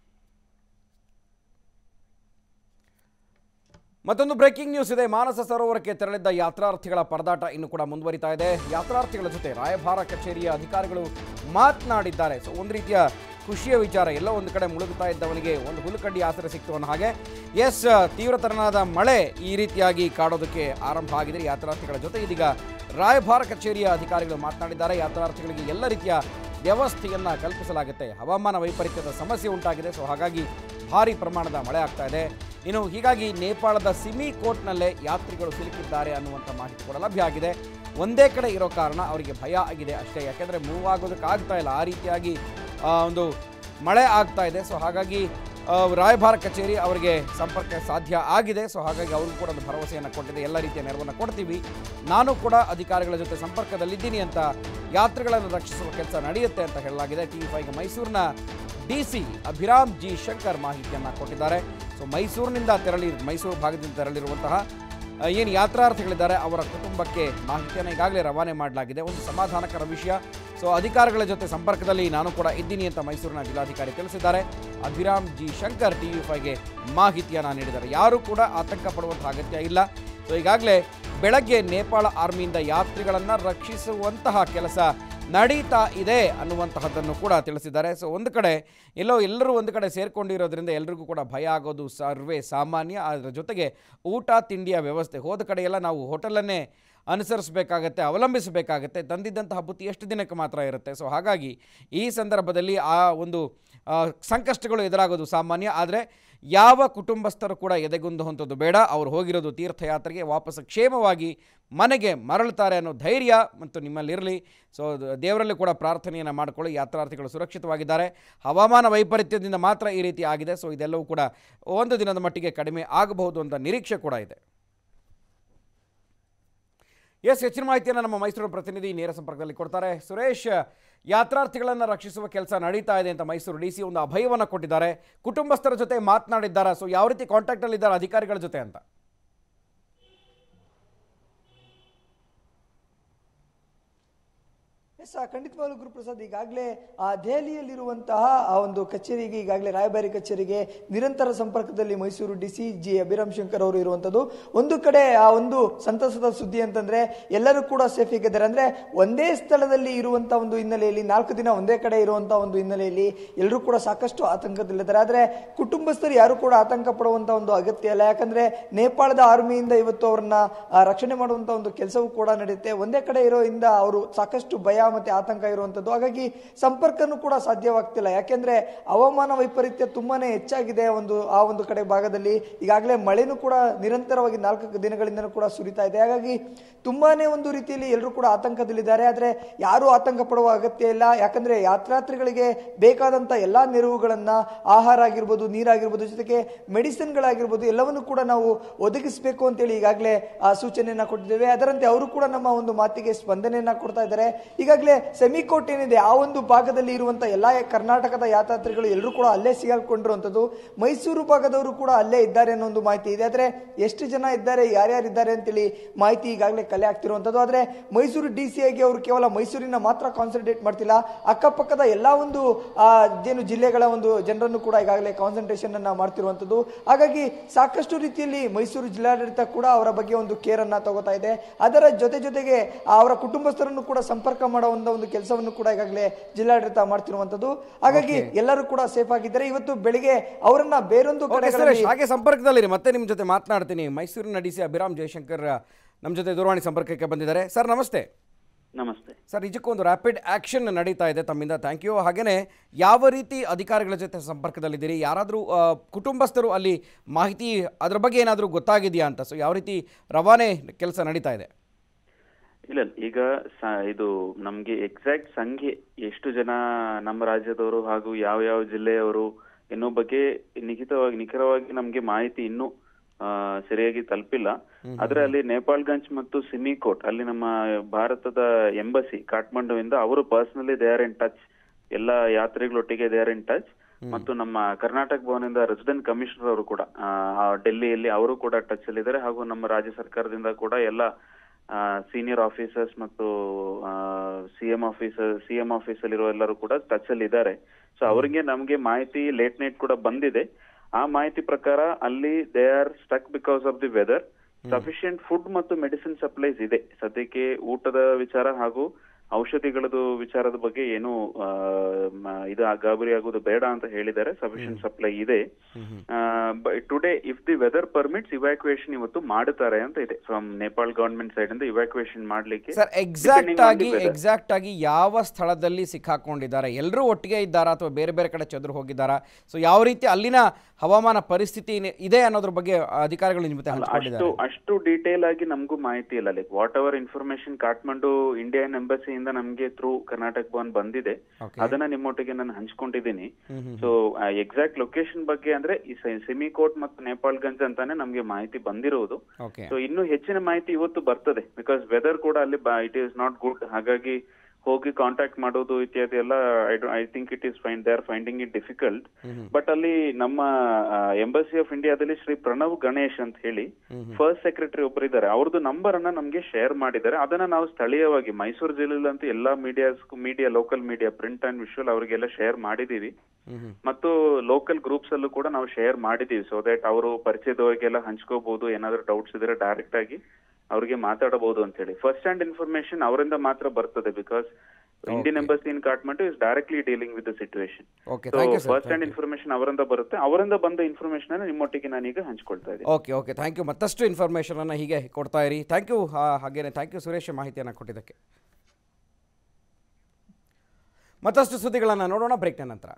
ಮತ್ತೊಂದು ಬ್ರೇಕಿಂಗ್ ನ್ಯೂಸ್ ಇದೆ ಮಾನಸ ಸರೋವರಕ್ಕೆ ತೆರಳಿದ್ದ ಯಾತ್ರಾರ್ಥಿಗಳ ಪರದಾಟ ಇನ್ನು ಕೂಡ ಮುಂದುವರಿತಾ ಇದೆ ಯಾತ್ರಾರ್ಥಿಗಳ ಜೊತೆ ರಾಯಭಾರ ಕಚೇರಿಯ ಅಧಿಕಾರಿಗಳು ಮಾತನಾಡಿದ್ದಾರೆ ಸೊ ಒಂದು ರೀತಿಯ ಖುಷಿಯ ವಿಚಾರ ಎಲ್ಲೋ ಒಂದು ಕಡೆ ಮುಳುಗುತ್ತಾ ಇದ್ದವನಿಗೆ ಒಂದು ಹುಲ್ಲುಕಡ್ಡಿ ಆಸರೆ ಸಿಕ್ತು ಅನ್ನೋ ಹಾಗೆ ಎಸ್ ತೀವ್ರತರನಾದ ಮಳೆ ಈ ರೀತಿಯಾಗಿ ಕಾಡೋದಕ್ಕೆ ಆರಂಭ ಆಗಿದೆ ಯಾತ್ರಾರ್ಥಿಗಳ ಜೊತೆ ಇದೀಗ ರಾಯಭಾರ ಕಚೇರಿಯ ಅಧಿಕಾರಿಗಳು ಮಾತನಾಡಿದ್ದಾರೆ ಯಾತ್ರಾರ್ಥಿಗಳಿಗೆ ಎಲ್ಲ ರೀತಿಯ ವ್ಯವಸ್ಥೆಯನ್ನು ಕಲ್ಪಿಸಲಾಗುತ್ತೆ ಹವಾಮಾನ ವೈಪರೀತ್ಯದ ಸಮಸ್ಯೆ ಉಂಟಾಗಿದೆ ಸೊ ಹಾಗಾಗಿ ಭಾರಿ ಪ್ರಮಾಣದ ಮಳೆ ಆಗ್ತಾ ಇದೆ ಇನ್ನು ಹೀಗಾಗಿ ನೇಪಾಳದ ಸಿಮಿ ಕೋಟ್ನಲ್ಲೇ ಯಾತ್ರಿಗಳು ಸಿಲುಕಿದ್ದಾರೆ ಅನ್ನುವಂಥ ಮಾಹಿತಿ ಕೂಡ ಲಭ್ಯ ಆಗಿದೆ ಒಂದೇ ಕಡೆ ಇರೋ ಕಾರಣ ಅವರಿಗೆ ಭಯ ಆಗಿದೆ ಅಷ್ಟೇ ಯಾಕೆಂದರೆ ಮೂವ್ ಆಗೋದಕ್ಕೆ ಆಗ್ತಾ ಇಲ್ಲ ಆ ರೀತಿಯಾಗಿ ಆ, ಒಂದು ಮಳೆ ಆಗ್ತಾ ಇದೆ ಸೊ ಹಾಗಾಗಿ ಆ, ರಾಯಭಾರ ಕಚೇರಿ ಅವರಿಗೆ ಸಂಪರ್ಕ ಸಾಧ್ಯ ಆಗಿದೆ ಸೊ ಹಾಗಾಗಿ ಅವರು ಕೂಡ ಒಂದು ಭರವಸೆಯನ್ನು ಕೊಟ್ಟಿದೆ ಎಲ್ಲ ರೀತಿಯ ನೆರವನ್ನು ಕೊಡ್ತೀವಿ ನಾನು ಕೂಡ ಅಧಿಕಾರಿಗಳ ಜೊತೆ ಸಂಪರ್ಕದಲ್ಲಿದ್ದೀನಿ ಅಂತ ಯಾತ್ರಿಗಳನ್ನು ರಕ್ಷಿಸುವ ಕೆಲಸ ನಡೆಯುತ್ತೆ ಅಂತ ಹೇಳಲಾಗಿದೆ ಟಿ ಫೈಗೆ ಮೈಸೂರಿನ D C Abhiram G Shankar ಮಾಹಿತಿಯನ್ನು ಕೊಟ್ಟಿದ್ದಾರೆ ಸೊ ಮೈಸೂರಿನಿಂದ ತೆರಳಿ ಮೈಸೂರು ಭಾಗದಿಂದ ತೆರಳಿರುವಂತಹ ಏನು ಯಾತ್ರಾರ್ಥಿಗಳಿದ್ದಾರೆ ಅವರ ಕುಟುಂಬಕ್ಕೆ ಮಾಹಿತಿಯನ್ನು ಈಗಾಗಲೇ ರವಾನೆ ಮಾಡಲಾಗಿದೆ ಒಂದು ಸಮಾಧಾನಕರ ವಿಷಯ ಸೊ ಅಧಿಕಾರಿಗಳ ಜೊತೆ ಸಂಪರ್ಕದಲ್ಲಿ ನಾನು ಕೂಡ ಇದ್ದೀನಿ ಅಂತ ಮೈಸೂರಿನ ಜಿಲ್ಲಾಧಿಕಾರಿ ತಿಳಿಸಿದ್ದಾರೆ Abhiram G Shankar T V ಫೈಗೆ ಮಾಹಿತಿಯನ್ನು ನೀಡಿದ್ದಾರೆ ಯಾರೂ ಕೂಡ ಆತಂಕ ಪಡುವಂಥ ಅಗತ್ಯ ಇಲ್ಲ ಸೊ ಈಗಾಗಲೇ ಬೆಳಗ್ಗೆ ನೇಪಾಳ ಆರ್ಮಿಯಿಂದ ಯಾತ್ರಿಗಳನ್ನು ರಕ್ಷಿಸುವಂತಹ ಕೆಲಸ ನಡೀತಾ ಇದೆ ಅನ್ನುವಂತಹದ್ದನ್ನು ಕೂಡ ತಿಳಿಸಿದ್ದಾರೆ ಸೊ ಒಂದು ಕಡೆ ಎಲ್ಲೋ ಎಲ್ಲರೂ ಒಂದು ಕಡೆ ಸೇರ್ಕೊಂಡಿರೋದ್ರಿಂದ ಎಲ್ರಿಗೂ ಕೂಡ ಭಯ ಆಗೋದು ಸರ್ವೇ ಸಾಮಾನ್ಯ ಅದರ ಜೊತೆಗೆ ಊಟ ತಿಂಡಿಯ ವ್ಯವಸ್ಥೆ ಹೋದ ಕಡೆ ಎಲ್ಲ ನಾವು ಹೋಟೆಲನ್ನೇ ಅನುಸರಿಸಬೇಕಾಗತ್ತೆ ಅವಲಂಬಿಸಬೇಕಾಗತ್ತೆ ತಂದಿದ್ದಂತಹ ಬುತ್ತಿ ಎಷ್ಟು ದಿನಕ್ಕೆ ಮಾತ್ರ ಇರುತ್ತೆ ಸೊ ಹಾಗಾಗಿ ಈ ಸಂದರ್ಭದಲ್ಲಿ ಆ ಒಂದು ಆ, ಸಂಕಷ್ಟಗಳು ಎದುರಾಗೋದು ಸಾಮಾನ್ಯ ಆದರೆ ಯಾವ ಕುಟುಂಬಸ್ಥರು ಕೂಡ ಎದೆಗುಂದುವಂಥದ್ದು ಬೇಡ ಅವರು ಹೋಗಿರೋದು ತೀರ್ಥಯಾತ್ರೆಗೆ ವಾಪಸ್ ಕ್ಷೇಮವಾಗಿ ಮನೆಗೆ ಮರಳುತ್ತಾರೆ ಅನ್ನೋ ಧೈರ್ಯ ಮತ್ತು ನಿಮ್ಮಲ್ಲಿರಲಿ ಸೊ ದ- ದೇವರಲ್ಲಿ ಕೂಡ ಪ್ರಾರ್ಥನೆಯನ್ನು ಮಾಡಿಕೊಳ್ಳಿ ಯಾತ್ರಾರ್ಥಿಗಳು ಸುರಕ್ಷಿತವಾಗಿದ್ದಾರೆ ಹವಾಮಾನ ವೈಪರೀತ್ಯದಿಂದ ಮಾತ್ರ ಈ ರೀತಿ ಆಗಿದೆ ಸೊ ಇದೆಲ್ಲವೂ ಕೂಡ ಒಂದು ದಿನದ ಮಟ್ಟಿಗೆ ಕಡಿಮೆ ಆಗಬಹುದು ಅಂತ ನಿರೀಕ್ಷೆ ಕೂಡ ಇದೆ ಎಸ್ ಹೆಚ್ಚಿನ ಮಾಹಿತಿಯನ್ನು ನಮ್ಮ ಮೈಸೂರು ಪ್ರತಿನಿಧಿ ನೇರ ಸಂಪರ್ಕದಲ್ಲಿ ಕೊಡ್ತಾರೆ ಸುರೇಶ್ ಯಾತ್ರಾರ್ಥಿಗಳನ್ನು ರಕ್ಷಿಸುವ ಕೆಲಸ ನಡೀತಾ ಇದೆ ಅಂತ ಮೈಸೂರು ಡಿ ಸಿ ಒಂದು ಅಭಯವನ್ನು ಕೊಟ್ಟಿದ್ದಾರೆ ಕುಟುಂಬಸ್ಥರ ಜೊತೆ ಮಾತನಾಡಿದ್ದಾರೆ ಸೊ ಯಾವ ರೀತಿ ಕಾಂಟ್ಯಾಕ್ಟಲ್ಲಿ ಇದ್ದಾರೆ ಅಧಿಕಾರಿಗಳ ಜೊತೆ ಅಂತ ಎಸ್ ಆ, ಖಂಡಿತವಾಗ್ಲೂ ಗುರುಪ್ರಸಾದ್ ಈಗಾಗಲೇ ಆ ದೆಹಲಿಯಲ್ಲಿರುವಂತಹ ಆ ಒಂದು ಕಚೇರಿಗೆ ಈಗಾಗಲೇ ರಾಯಭಾರಿ ಕಚೇರಿಗೆ ನಿರಂತರ ಸಂಪರ್ಕದಲ್ಲಿ Mysuru D C G Abhiram Shankar ಅವರು ಇರುವಂತದ್ದು ಒಂದು ಕಡೆ ಆ ಒಂದು ಸಂತಸದ ಸುದ್ದಿ ಅಂತಂದ್ರೆ ಎಲ್ಲರೂ ಕೂಡ ಸೇಫ್ ಆಗಿದ್ದಾರೆ ಅಂದ್ರೆ ಒಂದೇ ಸ್ಥಳದಲ್ಲಿ ಇರುವಂತಹ ಒಂದು ಹಿನ್ನೆಲೆಯಲ್ಲಿ ನಾಲ್ಕು ದಿನ ಒಂದೇ ಕಡೆ ಇರುವಂತಹ ಒಂದು ಹಿನ್ನೆಲೆಯಲ್ಲಿ ಎಲ್ಲರೂ ಕೂಡ ಸಾಕಷ್ಟು ಆತಂಕದಲ್ಲಿದ್ದಾರೆ ಆದ್ರೆ ಕುಟುಂಬಸ್ಥರು ಯಾರು ಕೂಡ ಆತಂಕ ಪಡುವಂತ ಒಂದು ಅಗತ್ಯ ಇಲ್ಲ ಯಾಕಂದ್ರೆ ನೇಪಾಳದ ಆರ್ಮಿಯಿಂದ ಇವತ್ತು ಅವರನ್ನ ಆ, ರಕ್ಷಣೆ ಮಾಡುವಂತ ಒಂದು ಕೆಲಸವೂ ಕೂಡ ನಡೆಯುತ್ತೆ ಒಂದೇ ಕಡೆ ಇರೋದ್ರಿಂದ ಅವರು ಸಾಕಷ್ಟು ಭಯ ಮತ್ತೆ ಆತಂಕ ಇರುವಂತದ್ದು ಹಾಗಾಗಿ ಸಂಪರ್ಕನೂ ಕೂಡ ಸಾಧ್ಯವಾಗ್ತಿಲ್ಲ ಯಾಕೆಂದ್ರೆ ಹವಾಮಾನ ವೈಪರೀತ್ಯ ತುಂಬಾನೇ ಹೆಚ್ಚಾಗಿದೆ ಒಂದು ಆ ಒಂದು ಕಡೆ ಭಾಗದಲ್ಲಿ ಈಗಾಗಲೇ ಮಳೆನೂ ಕೂಡ ನಿರಂತರವಾಗಿ ನಾಲ್ಕು ದಿನಗಳಿಂದ ಕೂಡ ಸುರಿತಾ ಇದೆ ಹಾಗಾಗಿ ತುಂಬಾನೇ ಒಂದು ರೀತಿಯಲ್ಲಿ ಎಲ್ಲರೂ ಕೂಡ ಆತಂಕದಲ್ಲಿದ್ದಾರೆ ಆದ್ರೆ ಯಾರು ಆತಂಕ ಪಡುವ ಅಗತ್ಯ ಇಲ್ಲ ಯಾಕಂದ್ರೆ ಯಾತ್ರಾರ್ಥಿಗಳಿಗೆ ಬೇಕಾದಂತ ಎಲ್ಲಾ ನೆರವುಗಳನ್ನ ಆಹಾರ ಆಗಿರ್ಬೋದು ನೀರಾಗಿರ್ಬೋದು ಜೊತೆಗೆ ಮೆಡಿಸಿನ್ಗಳಾಗಿರ್ಬೋದು ಎಲ್ಲವನ್ನು ಕೂಡ ನಾವು ಒದಗಿಸಬೇಕು ಅಂತೇಳಿ ಈಗಾಗಲೇ ಆ ಸೂಚನೆಯನ್ನ ಕೊಟ್ಟಿದ್ದೇವೆ ಅದರಂತೆ ಅವರು ಕೂಡ ನಮ್ಮ ಒಂದು ಮಾತಿಗೆ ಸ್ಪಂದನೆಯನ್ನ ಕೊಡ್ತಾ ಇದ್ದಾರೆ ಈಗಾಗಲೇ ಸೆಮಿಕೋಟ್ ಏನಿದೆ ಆ ಒಂದು ಭಾಗದಲ್ಲಿ ಇರುವಂತ ಎಲ್ಲಾ ಕರ್ನಾಟಕದ ಯಾತ್ರಾರ್ಥಿಗಳು ಎಲ್ಲರೂ ಕೂಡ ಅಲ್ಲೇ ಸಿಗಾಕೊಂಡಿರುವಂತದ್ದು ಮೈಸೂರು ಭಾಗದವರು ಕೂಡ ಅಲ್ಲೇ ಇದ್ದಾರೆ ಅನ್ನೋ ಒಂದು ಮಾಹಿತಿ ಇದೆ ಆದ್ರೆ ಎಷ್ಟು ಜನ ಇದ್ದಾರೆ ಯಾರ್ಯಾರು ಇದ್ದಾರೆ ಅಂತೇಳಿ ಮಾಹಿತಿ ಈಗಾಗಲೇ ಕಲೆ ಆಗ್ತಿರುವಂತದ್ದು ಆದ್ರೆ ಮೈಸೂರು ಡಿ ಸಿ ಆಗಿ ಅವರು ಕೇವಲ ಮೈಸೂರಿನ ಮಾತ್ರ ಕಾನ್ಸಂಟ್ರೇಟ್ ಮಾಡ್ತಿಲ್ಲ ಅಕ್ಕಪಕ್ಕದ ಎಲ್ಲಾ ಒಂದು ಆ, ಏನು ಜಿಲ್ಲೆಗಳ ಒಂದು ಜನರನ್ನು ಕೂಡ ಈಗಾಗಲೇ ಕಾನ್ಸಂಟ್ರೇಷನ್ ಅನ್ನ ಮಾಡ್ತಿರುವಂತದ್ದು ಹಾಗಾಗಿ ಸಾಕಷ್ಟು ರೀತಿಯಲ್ಲಿ ಮೈಸೂರು ಜಿಲ್ಲಾಡಳಿತ ಕೂಡ ಅವರ ಬಗ್ಗೆ ಒಂದು ಕೇರ್ ಅನ್ನ ತಗೋತಾ ಇದೆ ಅದರ ಜೊತೆ ಜೊತೆಗೆ ಅವರ ಕುಟುಂಬಸ್ಥರನ್ನು ಕೂಡ ಸಂಪರ್ಕ ಮಾಡುವಂತ ಒಂದು ಕೆಲಸವನ್ನು ಕೂಡ ಈಗಾಗಲೇ ಜಿಲ್ಲಾಡಳಿತ ಮಾಡ್ತಿರುವಂತದ್ದು ಹಾಗಾಗಿ ಎಲ್ಲರೂ ಕೂಡ ಸೇಫ್ ಆಗಿದ್ದಾರೆ ಇವತ್ತು ಬೆಳಿಗ್ಗೆ ಅವರನ್ನ ಬೇರೊಂದು ಓಕೆ ಸುರೇಶ್ ಕಡೆಗಳಲ್ಲಿ ಹಾಗೆ ಸಂಪರ್ಕದಲ್ಲಿರಿ ಮತ್ತೆ ನಿಮ್ಮ ಜೊತೆ ಮಾತನಾಡ್ತೀನಿ ಮೈಸೂರಿನ ಡಿ ಸಿ ಅಭಿರಾಮ್ ಜಯಶಂಕರ್ ನಮ್ಮ ಜೊತೆ ದೂರವಾಣಿ ಸಂಪರ್ಕಕ್ಕೆ ಬಂದಿದ್ದಾರೆ ಸರ್ ನಮಸ್ತೆ ನಮಸ್ತೆ ಸರ್ ನಿಜಕ್ಕೂ ಒಂದು ರ್ಯಾಪಿಡ್ ಆ್ಯಕ್ಷನ್ ನಡೀತಾ ಇದೆ ತಮ್ಮಿಂದ ಥ್ಯಾಂಕ್ ಯು ಹಾಗೆಯೇ ಯಾವ ರೀತಿ ಅಧಿಕಾರಿಗಳ ಜೊತೆ ಸಂಪರ್ಕದಲ್ಲಿದ್ದೀರಿ ಯಾರಾದರೂ ಆ, ಕುಟುಂಬಸ್ಥರು ಅಲ್ಲಿ ಮಾಹಿತಿ ಅದರ ಬಗ್ಗೆ ಏನಾದರೂ ಗೊತ್ತಾಗಿದೆಯಾ ಅಂತ ಸೊ ಯಾವ ರೀತಿ ರವಾನೆ ಕೆಲಸ ನಡೀತಾ ಇದೆ ಇಲ್ಲ ಈಗ ಸ- ಇದು ನಮ್ಗೆ ಎಕ್ಸಾಕ್ಟ್ ಸಂಖ್ಯೆ ಎಷ್ಟು ಜನ ನಮ್ಮ ರಾಜ್ಯದವರು ಹಾಗೂ ಯಾವ ಯಾವ ಜಿಲ್ಲೆಯವರು ಎನ್ನೋ ಬಗ್ಗೆ ನಿಖಿತವಾಗಿ ನಿಖರವಾಗಿ ನಮ್ಗೆ ಮಾಹಿತಿ ಇನ್ನೂ ಆ, ಸರಿಯಾಗಿ ತಲುಪಿಲ್ಲ ಆದ್ರೆ ಅಲ್ಲಿ ನೇಪಾಳ್ಗಂಜ್ ಮತ್ತು ಸಿಮಿಕೋಟ್ ಅಲ್ಲಿ ನಮ್ಮ ಭಾರತದ ಎಂಬಸಿ ಕಾಠ್ಮಂಡುವಿಂದ ಅವರು personally they are in touch ಎಲ್ಲ ಯಾತ್ರಿಗಳೊಟ್ಟಿಗೆ ದೇ ಆರ್ ಇನ್ ಟಚ್ ಮತ್ತು ನಮ್ಮ ಕರ್ನಾಟಕ ಭವನದಿಂದ ರೆಸಿಡೆಂಟ್ ಕಮಿಷನರ್ ಅವರು ಕೂಡ ಆ, ಆ ಡೆಲ್ಲಿಯಲ್ಲಿ ಅವರು ಕೂಡ ಟಚ್ ಅಲ್ಲಿ ಇದ್ದಾರೆ ಹಾಗೂ ನಮ್ಮ ರಾಜ್ಯ ಸರ್ಕಾರದಿಂದ ಕೂಡ ಎಲ್ಲ ಸೀನಿಯರ್ ಆಫೀಸರ್ಸ್ ಮತ್ತು ಸಿಎಂ ಆಫೀಸರ್ ಸಿಎಂ ಆಫೀಸ್ ಅಲ್ಲಿರೋ ಎಲ್ಲರೂ ಕೂಡ ಟಚ್ ಅಲ್ಲಿ ಇದ್ದಾರೆ ಸೊ ಅವರಿಗೆ ನಮಗೆ ಮಾಹಿತಿ ಲೇಟ್ ನೈಟ್ ಕೂಡ ಬಂದಿದೆ ಆ ಮಾಹಿತಿ ಪ್ರಕಾರ ಅಲ್ಲಿ they are stuck because of the weather sufficient food ಮತ್ತು ಮೆಡಿಸಿನ್ ಸಪ್ಲೈಸ್ ಇದೆ ಸದ್ಯಕ್ಕೆ ಊಟದ ವಿಚಾರ ಹಾಗೂ ಔಷಧಿಗಳದು ವಿಚಾರದ ಬಗ್ಗೆ ಏನು ಆ, ಮ- ಇದು ಆ ಗಾಬರಿ ಆಗುವುದು ಬೇಡ ಅಂತ ಹೇಳಿದ್ದಾರೆ ಸಫಿಶಿಯಂಟ್ ಸಪ್ಲೈ ಇದೆ today if the weather permits evacuation ಇವತ್ತು ಮಾಡುತ್ತಾರೆ ಅಂತ ಇದೆ ಫ್ರಮ್ ನೇಪಾಳ ಗವರ್ಮೆಂಟ್ ಸೈಡ್ ಇಂದ ಇವ್ಯಾಕ್ಯುಯೇಷನ್ ಮಾಡ್ಲಿಕ್ಕೆ sir exact depending on the ಆಗಿ weather. ಎಕ್ಸಾಕ್ಟ್ ಆಗಿ ಯಾವ ಸ್ಥಳದಲ್ಲಿ ಸಿಕ್ಕಾಕೊಂಡಿದ್ದಾರೆ ಎಲ್ಲರೂ ಒಟ್ಟಿಗೆ ಇದ್ದಾರಾ ಅಥವಾ ಬೇರೆ ಬೇರೆ ಕಡೆ ಚದುರು ಹೋಗಿದ್ದಾರಾ ಸೊ ಯಾವ ರೀತಿ ಅಲ್ಲಿನ ಹವಾಮಾನ ಪರಿಸ್ಥಿತಿ ನಿ- ಇದೆ ಅನ್ನೋದ್ರ ಬಗ್ಗೆ ಅಧಿಕಾರಿಗಳು ನಿಮ್ಮ ಜೊತೆ ಅಲ್ಲ, ಅಷ್ಟು ಹಂಚ್ಕೊಂಡಿದ್ದಾರೆ ಅಷ್ಟು ಡೀಟೇಲ್ ಆಗಿ ನಮಗೂ ಮಾಹಿತಿ ಇಲ್ಲ like whatever information Kathmandu Indian ಎಂಬಸಿಯಿಂದ ನಮ್ಗೆ ಥ್ರೂ ಕರ್ನಾಟಕ ಭವನ್ ಬಂದಿದೆ Okay. ಅದನ್ನ ನಿಮ್ಮೊಟ್ಟಿಗೆ ನಾನು ಹಂಚ್ಕೊಂಡಿದ್ದೀನಿ ಸೊ ಎಕ್ಸಾಕ್ಟ್ ಲೊಕೇಶನ್ ಬಗ್ಗೆ ಅಂದ್ರೆ ಈ ಸೆಮಿಕೋಟ್ ಮತ್ತು ನೇಪಾಳ್ಗಂಜ್ ಅಂತಾನೆ ನಮ್ಗೆ ಮಾಹಿತಿ ಬಂದಿರುವುದು ಓಕೆ ಸೊ ಇನ್ನು ಹೆಚ್ಚಿನ ಮಾಹಿತಿ ಇವತ್ತು ಬರ್ತದೆ ಬಿಕಾಸ್ ವೆದರ್ ಕೂಡ ಅಲ್ಲಿ ಇಟ್ ಈಸ್ ನಾಟ್ ಗುಡ್ ಹಾಗಾಗಿ ಹೋಗಿ ಕಾಂಟ್ಯಾಕ್ಟ್ ಮಾಡೋದು ಇತ್ಯಾದಿ ಎಲ್ಲ I think it is fine they are finding it difficult but ಅಲ್ಲಿ ನಮ್ಮ ಎಂಬಸಿ ಆಫ್ ಇಂಡಿಯಾದಲ್ಲಿ ಶ್ರೀ ಪ್ರಣವ್ ಗಣೇಶ್ ಅಂತ ಹೇಳಿ ಫಸ್ಟ್ ಸೆಕ್ರೆಟರಿ ಒಬ್ಬರು ಇದ್ದಾರೆ ಅವ್ರದ್ದು ನಂಬರ್ ಅನ್ನ ನಮ್ಗೆ ಶೇರ್ ಮಾಡಿದ್ದಾರೆ ಅದನ್ನ ನಾವು ಸ್ಥಳೀಯವಾಗಿ ಮೈಸೂರು ಜಿಲ್ಲೆಯಲ್ಲಂತೂ ಎಲ್ಲಾ medias media local media print and visual ಅವರಿಗೆಲ್ಲ ಶೇರ್ ಮಾಡಿದೀವಿ ಮತ್ತು ಲೋಕಲ್ ಗ್ರೂಪ್ಸ್ ಅಲ್ಲೂ ಕೂಡ ನಾವು ಶೇರ್ ಮಾಡಿದೀವಿ ಸೊ ದಟ್ ಅವರು ಪರಿಚಯದವರಿಗೆಲ್ಲ ಹಂಚ್ಕೋಬಹುದು ಏನಾದ್ರು ಡೌಟ್ಸ್ ಇದ್ರೆ ಡೈರೆಕ್ಟ್ ಆಗಿ ಅವ್ರಿಗೆ ಮಾತಾಡಬಹುದು ಅಂತ ಹೇಳಿ ಫಸ್ಟ್ ಹ್ಯಾಂಡ್ ಇನ್ಫಾರ್ಮೇಶನ್ ಅವರಿಂದ ಮಾತ್ರ ಬರ್ತದೆ because Indian embassy in Kathmandu is directly dealing with the situation okay thank you sir first hand information ಅವರಿಂದ ಬರುತ್ತೆ ಅವರಿಂದ ಬಂದ ಇನ್ಫಾರ್ಮೇಶನ್ ಅನ್ನ ನಿಮ್ಮೊಟ್ಟಿಗೆ ನಾನೀಗ ಹಂಚ್ಕೊಳ್ತಾ ಇದ್ದೀನಿ ಓಕೆ ಓಕೆ ಥ್ಯಾಂಕ್ ಯು ಮತ್ತಷ್ಟು ಇನ್ಫಾರ್ಮೇಷನನ್ನು ಹೀಗೆ ಕೊಡ್ತಾ ಇರಿ ಥ್ಯಾಂಕ್ ಯು ಹಾಗೇನೆ ಥ್ಯಾಂಕ್ ಯು ಸುರೇಶ್ ಮಾಹಿತಿಯನ್ನು ಕೊಟ್ಟಿದ್ದಕ್ಕೆ ಮತ್ತಷ್ಟು ಸುದ್ದಿಗಳನ್ನು ನೋಡೋಣ ಬ್ರೇಕ್ನ ನಂತರ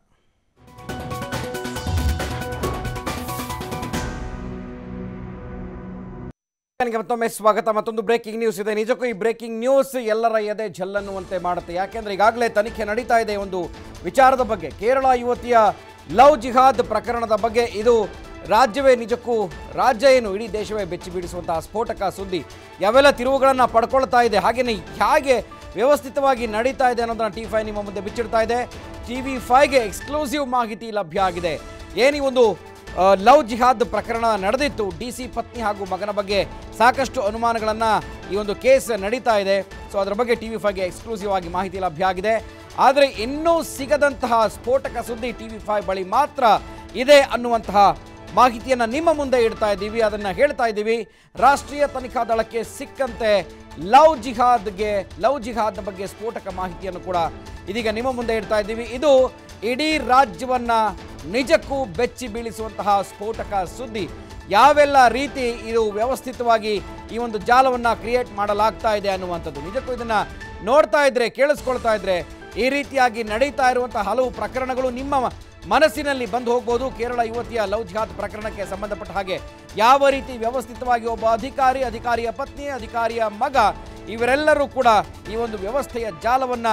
ನನಗೆ ಮತ್ತೊಮ್ಮೆ ಸ್ವಾಗತ ಮತ್ತೊಂದು ಬ್ರೇಕಿಂಗ್ ನ್ಯೂಸ್ ಇದೆ ನಿಜಕ್ಕೂ ಈ ಬ್ರೇಕಿಂಗ್ ನ್ಯೂಸ್ ಎಲ್ಲರ ಎದೆ ಝಲ್ಲನ್ನುವಂತೆ ಮಾಡುತ್ತೆ ಯಾಕೆಂದ್ರೆ ಈಗಾಗಲೇ ತನಿಖೆ ನಡೀತಾ ಇದೆ ಒಂದು ವಿಚಾರದ ಬಗ್ಗೆ ಕೇರಳ ಯುವತಿಯ ಲವ್ ಜಿಹಾದ್ ಪ್ರಕರಣದ ಬಗ್ಗೆ ಇದು ರಾಜ್ಯವೇ ನಿಜಕ್ಕೂ ರಾಜ್ಯ ಏನು ಇಡೀ ದೇಶವೇ ಬೆಚ್ಚಿ ಬೀಳಿಸುವಂತಹ ಸ್ಫೋಟಕ ಸುದ್ದಿ ಯಾವೆಲ್ಲ ತಿರುವುಗಳನ್ನು ಪಡ್ಕೊಳ್ತಾ ಇದೆ ಹಾಗೆಯೇ ಹೇಗೆ ವ್ಯವಸ್ಥಿತವಾಗಿ ನಡೀತಾ ಇದೆ ಅನ್ನೋದನ್ನ ಟಿ ಫೈ ನಿಮ್ಮ ಮುಂದೆ ಬಿಚ್ಚಿಡ್ತಾ ಇದೆ ಟಿ ವಿ ಫೈಗೆ ಎಕ್ಸ್ಕ್ಲೂಸಿವ್ ಮಾಹಿತಿ ಲಭ್ಯ ಆಗಿದೆ ಏನು ಈ ಒಂದು ಆ, ಲವ್ ಜಿಹಾದ್ ಪ್ರಕರಣ ನಡೆದಿತ್ತು ಡಿ ಸಿ ಪತ್ನಿ ಹಾಗೂ ಮಗನ ಬಗ್ಗೆ ಸಾಕಷ್ಟು ಅನುಮಾನಗಳನ್ನು ಈ ಒಂದು ಕೇಸ್ ನಡೀತಾ ಇದೆ ಸೊ ಅದರ ಬಗ್ಗೆ ಟಿ ವಿ ಫೈವ್ಗೆ ಎಕ್ಸ್ಕ್ಲೂಸಿವ್ ಆಗಿ ಮಾಹಿತಿ ಲಭ್ಯ ಆಗಿದೆ ಆದರೆ ಇನ್ನೂ ಸಿಗದಂತಹ ಸ್ಫೋಟಕ ಸುದ್ದಿ ಟಿ ವಿ ಫೈವ್ ಬಳಿ ಮಾತ್ರ ಇದೆ ಅನ್ನುವಂತಹ ಮಾಹಿತಿಯನ್ನು ನಿಮ್ಮ ಮುಂದೆ ಇಡ್ತಾ ಇದ್ದೀವಿ ಅದನ್ನು ಹೇಳ್ತಾ ಇದ್ದೀವಿ ರಾಷ್ಟ್ರೀಯ ತನಿಖಾ ದಳಕ್ಕೆ ಸಿಕ್ಕಂತೆ ಲವ್ ಜಿಹಾದ್ಗೆ ಲವ್ ಜಿಹಾದ್ ಬಗ್ಗೆ ಸ್ಫೋಟಕ ಮಾಹಿತಿಯನ್ನು ಕೂಡ ಇದೀಗ ನಿಮ್ಮ ಮುಂದೆ ಇಡ್ತಾ ಇದ್ದೀವಿ ಇದು ಇಡೀ ರಾಜ್ಯವನ್ನ ನಿಜಕ್ಕೂ ಬೆಚ್ಚಿ ಬೀಳಿಸುವಂತಹ ಸ್ಫೋಟಕ ಸುದ್ದಿ ಯಾವೆಲ್ಲ ರೀತಿ ಇದು ವ್ಯವಸ್ಥಿತವಾಗಿ ಈ ಒಂದು ಜಾಲವನ್ನ ಕ್ರಿಯೇಟ್ ಮಾಡಲಾಗ್ತಾ ಇದೆ ಅನ್ನುವಂಥದ್ದು ನಿಜಕ್ಕೂ ಇದನ್ನ ನೋಡ್ತಾ ಇದ್ರೆ ಕೇಳಿಸ್ಕೊಳ್ತಾ ಇದ್ರೆ ಈ ರೀತಿಯಾಗಿ ನಡೀತಾ ಇರುವಂತಹ ಹಲವು ಪ್ರಕರಣಗಳು ನಿಮ್ಮ ಮನಸ್ಸಿನಲ್ಲಿ ಬಂದು ಹೋಗ್ಬೋದು ಕೇರಳ ಯುವತಿಯ ಲವ್ ಜಿಹಾದ್ ಪ್ರಕರಣಕ್ಕೆ ಸಂಬಂಧಪಟ್ಟ ಹಾಗೆ ಯಾವ ರೀತಿ ವ್ಯವಸ್ಥಿತವಾಗಿ ಒಬ್ಬ ಅಧಿಕಾರಿ ಅಧಿಕಾರಿಯ ಪತ್ನಿ ಅಧಿಕಾರಿಯ ಮಗ ಇವರೆಲ್ಲರೂ ಕೂಡ ಈ ಒಂದು ವ್ಯವಸ್ಥೆಯ ಜಾಲವನ್ನ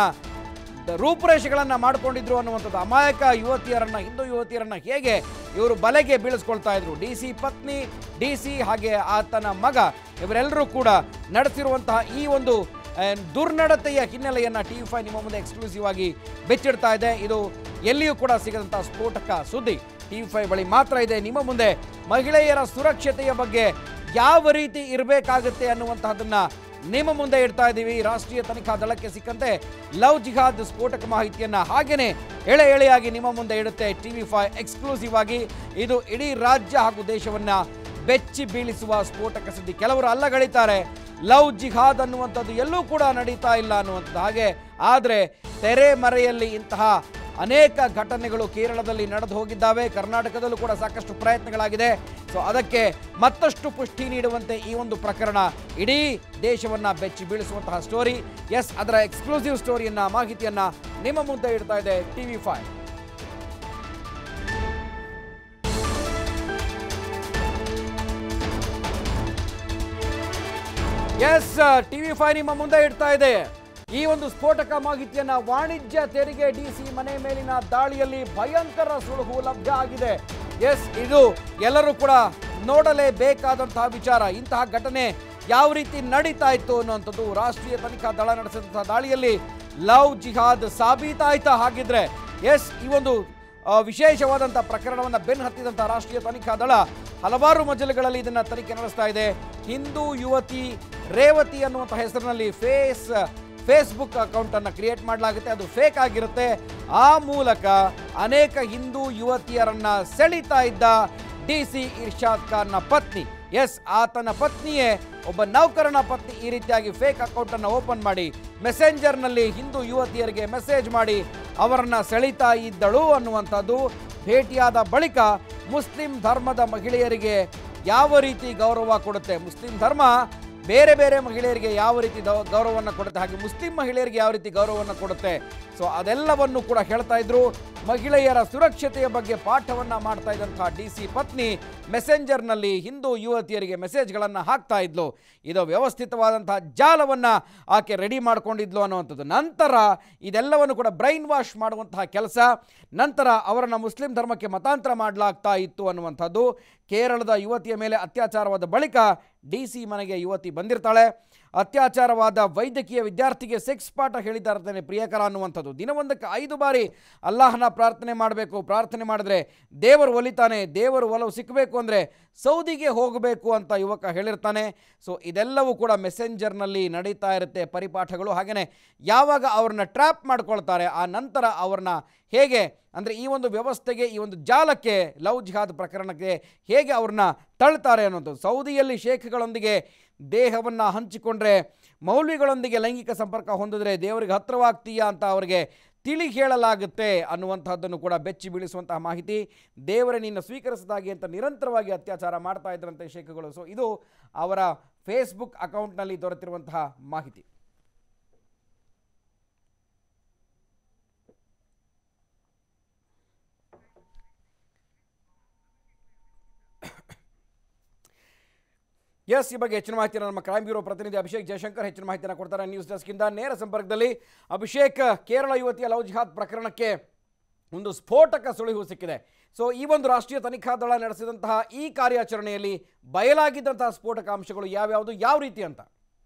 ದ- ರೂಪುರೇಷೆಗಳನ್ನ ಮಾಡಿಕೊಂಡಿದ್ರು ಅನ್ನುವಂಥದ್ದು ಅಮಾಯಕ ಯುವತಿಯರನ್ನ ಹಿಂದೂ ಯುವತಿಯರನ್ನ ಹೇಗೆ ಇವರು ಬಲೆಗೆ ಬೀಳಿಸ್ಕೊಳ್ತಾ ಇದ್ರು ಡಿ ಸಿ ಪತ್ನಿ ಡಿ ಸಿ ಹಾಗೆ ಆತನ ಮಗ ಇವರೆಲ್ಲರೂ ಕೂಡ ನಡೆಸಿರುವಂತಹ ಈ ಒಂದು ಆ, ದುರ್ನಡತೆಯ ಹಿನ್ನೆಲೆಯನ್ನ ಟಿ ಫೈ ನಿಮ್ಮ ಮುಂದೆ ಎಕ್ಸ್ಕ್ಲೂಸಿವ್ ಆಗಿ ಬೆಚ್ಚಿಡ್ತಾ ಇದೆ ಇದು ಎಲ್ಲಿಯೂ ಕೂಡ ಸಿಗದಂತಹ ಸ್ಫೋಟಕ ಸುದ್ದಿ ಟಿ ಫೈ ಬಳಿ ಮಾತ್ರ ಇದೆ ನಿಮ್ಮ ಮುಂದೆ ಮಹಿಳೆಯರ ಸುರಕ್ಷತೆಯ ಬಗ್ಗೆ ಯಾವ ರೀತಿ ಇರಬೇಕಾಗುತ್ತೆ ಅನ್ನುವಂತಹದನ್ನ ನಿಮ್ಮ ಮುಂದೆ ಇಡ್ತಾ ಇದ್ದೀವಿ ರಾಷ್ಟ್ರೀಯ ತನಿಖಾ ದಳಕ್ಕೆ ಸಿಕ್ಕಂತೆ ಲವ್ ಜಿಹಾದ್ ಸ್ಫೋಟಕ ಮಾಹಿತಿಯನ್ನ ಹಾಗೇನೆ ಎಳೆ ಎಳೆಯಾಗಿ ನಿಮ್ಮ ಮುಂದೆ ಇಡುತ್ತೆ ಟಿವಿ ಫೈವ್ ಎಕ್ಸ್ಕ್ಲೂಸಿವ್ ಆಗಿ ಇದು ಇಡೀ ರಾಜ್ಯ ಹಾಗೂ ದೇಶವನ್ನ ಬೆಚ್ಚಿ ಬೀಳಿಸುವ ಸ್ಫೋಟಕ ಸುದ್ದಿ ಕೆಲವರು ಅಲ್ಲಗಳಿತಾರೆ ಲವ್ ಜಿಹಾದ್ ಅನ್ನುವಂಥದ್ದು ಎಲ್ಲೂ ಕೂಡ ನಡೀತಾ ಇಲ್ಲ ಅನ್ನುವಂಥದ್ದು ಹಾಗೆ ಆದರೆ ತೆರೆ ಮರೆಯಲ್ಲಿ ಇಂತಹ ಅನೇಕ ಘಟನೆಗಳು ಕೇರಳದಲ್ಲಿ ನಡೆದು ಹೋಗಿದ್ದಾವೆ ಕರ್ನಾಟಕದಲ್ಲೂ ಕೂಡ ಸಾಕಷ್ಟು ಪ್ರಯತ್ನಗಳಾಗಿದೆ ಸೊ ಅದಕ್ಕೆ ಮತ್ತಷ್ಟು ಪುಷ್ಟಿ ನೀಡುವಂತೆ ಈ ಒಂದು ಪ್ರಕರಣ ಇಡೀ ದೇಶವನ್ನ ಬೆಚ್ಚಿ ಬೀಳಿಸುವಂತಹ ಸ್ಟೋರಿ ಎಸ್ ಅದರ ಎಕ್ಸ್ಕ್ಲೂಸಿವ್ ಸ್ಟೋರಿಯನ್ನ ಮಾಹಿತಿಯನ್ನ ನಿಮ್ಮ ಮುಂದೆ ಇಡ್ತಾ ಇದೆ TV five yes TV five ನಿಮ್ಮ ಮುಂದೆ ಇಡ್ತಾ ಇದೆ ಈ ಒಂದು ಸ್ಫೋಟಕ ಮಾಹಿತಿಯನ್ನ ವಾಣಿಜ್ಯ ತೆರಿಗೆ ಡಿಸಿ ಮನೆ ಮೇಲಿನ ದಾಳಿಯಲ್ಲಿ ಭಯಂಕರ ಸುಳುಹು ಲಭ್ಯ ಆಗಿದೆ ಎಸ್ ಇದು ಎಲ್ಲರೂ ಕೂಡ ನೋಡಲೇಬೇಕಾದಂತಹ ವಿಚಾರ ಇಂತಹ ಘಟನೆ ಯಾವ ರೀತಿ ನಡೀತಾ ಇತ್ತು ಅನ್ನುವಂಥದ್ದು ರಾಷ್ಟ್ರೀಯ ತನಿಖಾ ದಳ ನಡೆಸಿದಂತಹ ದಾಳಿಯಲ್ಲಿ ಲವ್ ಜಿಹಾದ್ ಸಾಬೀತಾಯ್ತಾ ಹಾಗಿದ್ರೆ ಎಸ್ ಈ ಒಂದು ಆ, ವಿಶೇಷವಾದಂಥ ಪ್ರಕರಣವನ್ನು ಬೆನ್ನು ಹತ್ತಿದಂಥ ರಾಷ್ಟ್ರೀಯ ತನಿಖಾ ದಳ ಹಲವಾರು ಮಜಲುಗಳಲ್ಲಿ ಇದನ್ನು ತನಿಖೆ ನಡೆಸ್ತಾ ಇದೆ ಹಿಂದೂ ಯುವತಿ ರೇವತಿ ಅನ್ನುವಂಥ ಹೆಸರಿನಲ್ಲಿ ಫೇಸ್ ಫೇಸ್ಬುಕ್ ಅಕೌಂಟನ್ನು ಕ್ರಿಯೇಟ್ ಮಾಡಲಾಗುತ್ತೆ ಅದು ಫೇಕ್ ಆಗಿರುತ್ತೆ ಆ ಮೂಲಕ ಅನೇಕ ಹಿಂದೂ ಯುವತಿಯರನ್ನ ಸೆಳೀತಾ ಇದ್ದ ಡಿ ಸಿ ಇರ್ಷಾದ್ ಖಾನ್ನ ಪತ್ನಿ ಎಸ್ ಆತನ ಪತ್ನಿಯೇ ಒಬ್ಬ ನೌಕರನ ಪತ್ನಿ ಈ ರೀತಿಯಾಗಿ ಫೇಕ್ ಅಕೌಂಟನ್ನು ಓಪನ್ ಮಾಡಿ ಮೆಸೆಂಜರ್ನಲ್ಲಿ ಹಿಂದೂ ಯುವತಿಯರಿಗೆ ಮೆಸೇಜ್ ಮಾಡಿ ಅವರನ್ನ ಸೆಳೀತಾ ಇದ್ದಳು ಅನ್ನುವಂಥದ್ದು ಭೇಟಿಯಾದ ಬಳಿಕ ಮುಸ್ಲಿಂ ಧರ್ಮದ ಮಹಿಳೆಯರಿಗೆ ಯಾವ ರೀತಿ ಗೌರವ ಕೊಡುತ್ತೆ ಮುಸ್ಲಿಂ ಧರ್ಮ ಬೇರೆ ಬೇರೆ ಮಹಿಳೆಯರಿಗೆ ಯಾವ ರೀತಿ ದೌ- ಗೌರವವನ್ನು ಕೊಡುತ್ತೆ ಹಾಗೆ ಮುಸ್ಲಿಂ ಮಹಿಳೆಯರಿಗೆ ಯಾವ ರೀತಿ ಗೌರವವನ್ನು ಕೊಡುತ್ತೆ ಸೊ ಅದೆಲ್ಲವನ್ನು ಕೂಡ ಹೇಳ್ತಾ ಇದ್ರು ಮಹಿಳೆಯರ ಸುರಕ್ಷತೆಯ ಬಗ್ಗೆ ಪಾಠವನ್ನ ಮಾಡ್ತಾ ಇದ್ದಂತಹ ಡಿ ಸಿ ಪತ್ನಿ ಮೆಸೆಂಜರ್ನಲ್ಲಿ ಹಿಂದೂ ಯುವತಿಯರಿಗೆ ಮೆಸೇಜ್ಗಳನ್ನು ಹಾಕ್ತಾ ಇದ್ಲು ಇದು ವ್ಯವಸ್ಥಿತವಾದಂತಹ ಜಾಲವನ್ನು ಆಕೆ ರೆಡಿ ಮಾಡ್ಕೊಂಡಿದ್ಲು ಅನ್ನುವಂಥದ್ದು ನಂತರ ಇದೆಲ್ಲವನ್ನು ಕೂಡ ಬ್ರೈನ್ ವಾಶ್ ಮಾಡುವಂತಹ ಕೆಲಸ ನಂತರ ಅವರನ್ನು ಮುಸ್ಲಿಂ ಧರ್ಮಕ್ಕೆ ಮತಾಂತರ ಮಾಡಲಾಗ್ತಾ ಇತ್ತು ಅನ್ನುವಂಥದ್ದು ಕೇರಳದ ಯುವತಿಯ ಮೇಲೆ ಅತ್ಯಾಚಾರವಾದ ಬಳಿಕ ಡಿ ಸಿ ಮನೆಗೆ ಯುವತಿ ಬಂದಿರ್ತಾಳೆ ಅತ್ಯಾಚಾರವಾದ ವೈದ್ಯಕೀಯ ವಿದ್ಯಾರ್ಥಿಗೆ ಸೆಕ್ಸ್ ಪಾಠ ಹೇಳಿದ್ದಾರೆ ಪ್ರಿಯಕರ ಅನ್ನುವಂಥದ್ದು ದಿನವೊಂದಕ್ಕೆ ಐದು ಬಾರಿ ಅಲ್ಲಾಹನ ಪ್ರಾರ್ಥನೆ ಮಾಡಬೇಕು ಪ್ರಾರ್ಥನೆ ಮಾಡಿದ್ರೆ ದೇವರು ಒಲಿತಾನೆ ದೇವರು ಒಲವು ಸಿಕ್ಕಬೇಕು ಅಂದರೆ ಸೌದಿಗೆ ಹೋಗಬೇಕು ಅಂತ ಯುವಕ ಹೇಳಿರ್ತಾನೆ ಸೊ ಇದೆಲ್ಲವೂ ಕೂಡ ಮೆಸೆಂಜರ್ನಲ್ಲಿ ನಡೀತಾ ಇರುತ್ತೆ ಪರಿಪಾಠಗಳು ಹಾಗೆಯೇ ಯಾವಾಗ ಅವ್ರನ್ನ ಟ್ರ್ಯಾಪ್ ಮಾಡ್ಕೊಳ್ತಾರೆ ಆ ನಂತರ ಅವ್ರನ್ನ ಹೇಗೆ ಅಂದರೆ ಈ ಒಂದು ವ್ಯವಸ್ಥೆಗೆ ಈ ಒಂದು ಜಾಲಕ್ಕೆ ಲವ್ ಜಿಹಾದ್ ಪ್ರಕರಣಕ್ಕೆ ಹೇಗೆ ಅವ್ರನ್ನ ತಳ್ತಾರೆ ಅನ್ನೋದು ಸೌದಿಯಲ್ಲಿ ಶೇಖ್ಗಳೊಂದಿಗೆ ದೇಹವನ್ನು ಹಂಚಿಕೊಂಡ್ರೆ ಮೌಲ್ವಿಗಳೊಂದಿಗೆ ಲೈಂಗಿಕ ಸಂಪರ್ಕ ಹೊಂದಿದ್ರೆ ದೇವರಿಗೆ ಹತ್ತಿರವಾಗ್ತೀಯಾ ಅಂತ ಅವರಿಗೆ ತಿಳಿ ಹೇಳಲಾಗುತ್ತೆ ಅನ್ನುವಂಥದ್ದನ್ನು ಕೂಡ ಬೆಚ್ಚಿ ಬೀಳಿಸುವಂತಹ ಮಾಹಿತಿ ದೇವರೇ ನಿನ್ನ ಸ್ವೀಕರಿಸಿದಾಗೆ ಅಂತ ನಿರಂತರವಾಗಿ ಅತ್ಯಾಚಾರ ಮಾಡ್ತಾ ಇದ್ರಂತೆ ಶೇಖಗಳು ಸೊ ಇದು ಅವರ ಫೇಸ್ಬುಕ್ ಅಕೌಂಟ್ನಲ್ಲಿ ದೊರೆತಿರುವಂತಹ ಮಾಹಿತಿ ಎಸ್ ಈ ಬಗ್ಗೆ ಹೆಚ್ಚಿನ ಮಾಹಿತಿಯನ್ನು ನಮ್ಮ ಕ್ರೈಮ್ ಬ್ಯೂರೋ ಪ್ರತಿನಿಧಿ ಅಭಿಷೇಕ್ ಜಯಶಂಕರ್ ಹೆಚ್ಚಿನ ಮಾಹಿತಿಯನ್ನು ಕೊಡ್ತಾರೆ ನ್ಯೂಸ್ ಡೆಸ್ಕಿಂದ ನೇರ ಸಂಪರ್ಕದಲ್ಲಿ ಅಭಿಷೇಕ್ ಕೇರಳ ಯುವತಿಯ ಲವ್ ಜಿಹಾದ್ ಪ್ರಕರಣಕ್ಕೆ ಒಂದು ಸ್ಫೋಟಕ ಸುಳಿವು ಸಿಕ್ಕಿದೆ ಸೊ ಈ ಒಂದು ರಾಷ್ಟ್ರೀಯ ತನಿಖಾ ದಳ ನಡೆಸಿದಂತಹ ಈ ಕಾರ್ಯಾಚರಣೆಯಲ್ಲಿ ಬಯಲಾಗಿದ್ದಂತಹ ಸ್ಫೋಟಕ ಅಂಶಗಳು ಯಾವ್ಯಾವುದು ಯಾವ ರೀತಿ ಅಂತ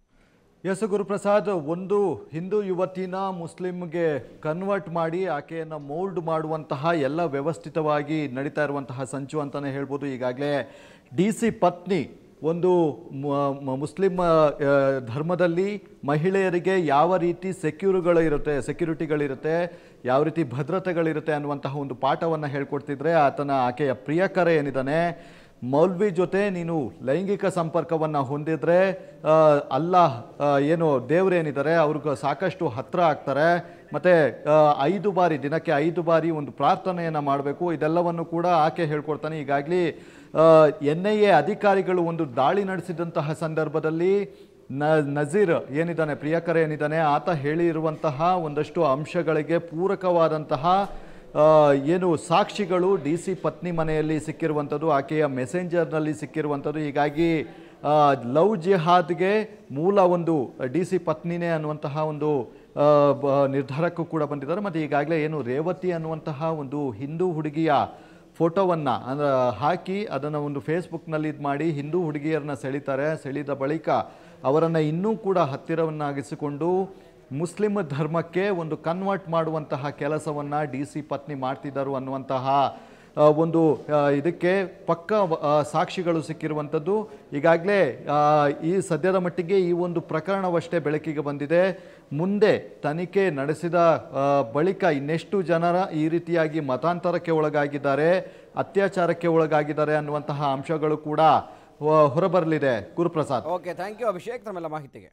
ಎಸ್ ಗುರುಪ್ರಸಾದ್ ಒಂದು ಹಿಂದೂ ಯುವತಿನ ಮುಸ್ಲಿಂಗೆ ಕನ್ವರ್ಟ್ ಮಾಡಿ ಆಕೆಯನ್ನು ಮೋಲ್ಡ್ ಮಾಡುವಂತಹ ಎಲ್ಲ ವ್ಯವಸ್ಥಿತವಾಗಿ ನಡೀತಾ ಇರುವಂತಹ ಸಂಚು ಅಂತಲೇ ಹೇಳ್ಬೋದು ಈಗಾಗಲೇ ಡಿ ಸಿ ಪತ್ನಿ ಒಂದು ಮ- ಮ- ಮುಸ್ಲಿಂ ಆ, ಧರ್ಮದಲ್ಲಿ ಮಹಿಳೆಯರಿಗೆ ಯಾವ ರೀತಿ ಸೆಕ್ಯೂರ್ಗಳು ಇರುತ್ತೆ ಸೆಕ್ಯೂರಿಟಿಗಳಿರುತ್ತೆ ಯಾವ ರೀತಿ ಭದ್ರತೆಗಳಿರುತ್ತೆ ಅನ್ನುವಂತಹ ಒಂದು ಪಾಠವನ್ನು ಹೇಳ್ಕೊಡ್ತಿದ್ರೆ ಆತನ ಆಕೆಯ ಪ್ರಿಯಕರ ಏನಿದ್ದಾನೆ ಮೌಲ್ವಿ ಜೊತೆ ನೀನು ಲೈಂಗಿಕ ಸಂಪರ್ಕವನ್ನು ಹೊಂದಿದ್ರೆ ಆ, ಅಲ್ಲಾಹ್ ಆ, ಏನು ದೇವರೇನಿದ್ದಾರೆ ಅವ್ರಿಗೆ ಸಾಕಷ್ಟು ಹತ್ರ ಆಗ್ತಾರೆ ಮತ್ತು ಐದು ಬಾರಿ ದಿನಕ್ಕೆ ಐದು ಬಾರಿ ಒಂದು ಪ್ರಾರ್ಥನೆಯನ್ನು ಮಾಡಬೇಕು ಇದೆಲ್ಲವನ್ನು ಕೂಡ ಆಕೆ ಹೇಳ್ಕೊಡ್ತಾನೆ ಈಗಾಗಲೇ ಎನ್ ಐ ಎ ಅಧಿಕಾರಿಗಳು ಒಂದು ದಾಳಿ ನಡೆಸಿದಂತಹ ಸಂದರ್ಭದಲ್ಲಿ ನ ನಜೀರ್ ಏನಿದ್ದಾನೆ ಪ್ರಿಯಕರ ಏನಿದ್ದಾನೆ ಆತ ಹೇಳಿರುವಂತಹ ಒಂದಷ್ಟು ಅಂಶಗಳಿಗೆ ಪೂರಕವಾದಂತಹ ಆ, ಏನು ಸಾಕ್ಷಿಗಳು ಡಿ ಸಿ ಪತ್ನಿ ಮನೆಯಲ್ಲಿ ಸಿಕ್ಕಿರುವಂಥದ್ದು ಆಕೆಯ ಮೆಸೆಂಜರ್ನಲ್ಲಿ ಸಿಕ್ಕಿರುವಂಥದ್ದು ಹೀಗಾಗಿ ಆ, ಲವ್ ಜಿಹಾದ್ಗೆ ಮೂಲ ಒಂದು ಡಿ ಸಿ ಪತ್ನಿನೇ ಅನ್ನುವಂತಹ ಒಂದು ಆ, ಬ- ನಿರ್ಧಾರಕ್ಕೂ ಕೂಡ ಬಂದಿದ್ದಾರೆ ಮತ್ತು ಈಗಾಗಲೇ ಏನು ರೇವತಿ ಅನ್ನುವಂತಹ ಒಂದು ಹಿಂದೂ ಹುಡುಗಿಯ ಫೋಟೋವನ್ನು ಅಂದ್ರೆ ಹಾಕಿ ಅದನ್ನು ಒಂದು ಫೇಸ್ಬುಕ್ನಲ್ಲಿ ಇದು ಮಾಡಿ ಹಿಂದೂ ಹುಡುಗಿಯರನ್ನ ಸೆಳೀತಾರೆ ಸೆಳೆದ ಬಳಿಕ ಅವರನ್ನು ಇನ್ನೂ ಕೂಡ ಹತ್ತಿರವನ್ನಾಗಿಸಿಕೊಂಡು ಮುಸ್ಲಿಂ ಧರ್ಮಕ್ಕೆ ಒಂದು ಕನ್ವರ್ಟ್ ಮಾಡುವಂತಹ ಕೆಲಸವನ್ನು ಡಿ ಸಿ ಪತ್ನಿ ಮಾಡ್ತಿದ್ದರು ಅನ್ನುವಂತಹ ಆ, ಒಂದು ಆ, ಇದಕ್ಕೆ ಪಕ್ಕ ಆ, ಸಾಕ್ಷಿಗಳು ಸಿಕ್ಕಿರುವಂಥದ್ದು ಈಗಾಗಲೇ ಆ, ಈ ಸದ್ಯದ ಮಟ್ಟಿಗೆ ಈ ಒಂದು ಪ್ರಕರಣವಷ್ಟೇ ಬೆಳಕಿಗೆ ಬಂದಿದೆ ಮುಂದೆ ತನಿಖೆ ನಡೆಸಿದ ಆ, ಬಳಿಕ ಇನ್ನೆಷ್ಟು ಜನರ ಈ ರೀತಿಯಾಗಿ ಮತಾಂತರಕ್ಕೆ ಒಳಗಾಗಿದ್ದಾರೆ ಅತ್ಯಾಚಾರಕ್ಕೆ ಒಳಗಾಗಿದ್ದಾರೆ ಅನ್ನುವಂತಹ ಅಂಶಗಳು ಕೂಡ ಆ, ಹೊರಬರಲಿದೆ Guruprasad okay thank you Abhishek ತಮ್ಮೆಲ್ಲ ಮಾಹಿತಿಗೆ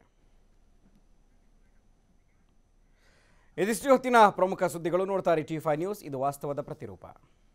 ಇದಿಷ್ಟು ಹೊತ್ತಿನ ಪ್ರಮುಖ ಸುದ್ದಿಗಳು ನೋಡ್ತಾರೆ ಟಿ ಫೈ ನ್ಯೂಸ್ ಇದು ವಾಸ್ತವದ ಪ್ರತಿರೂಪ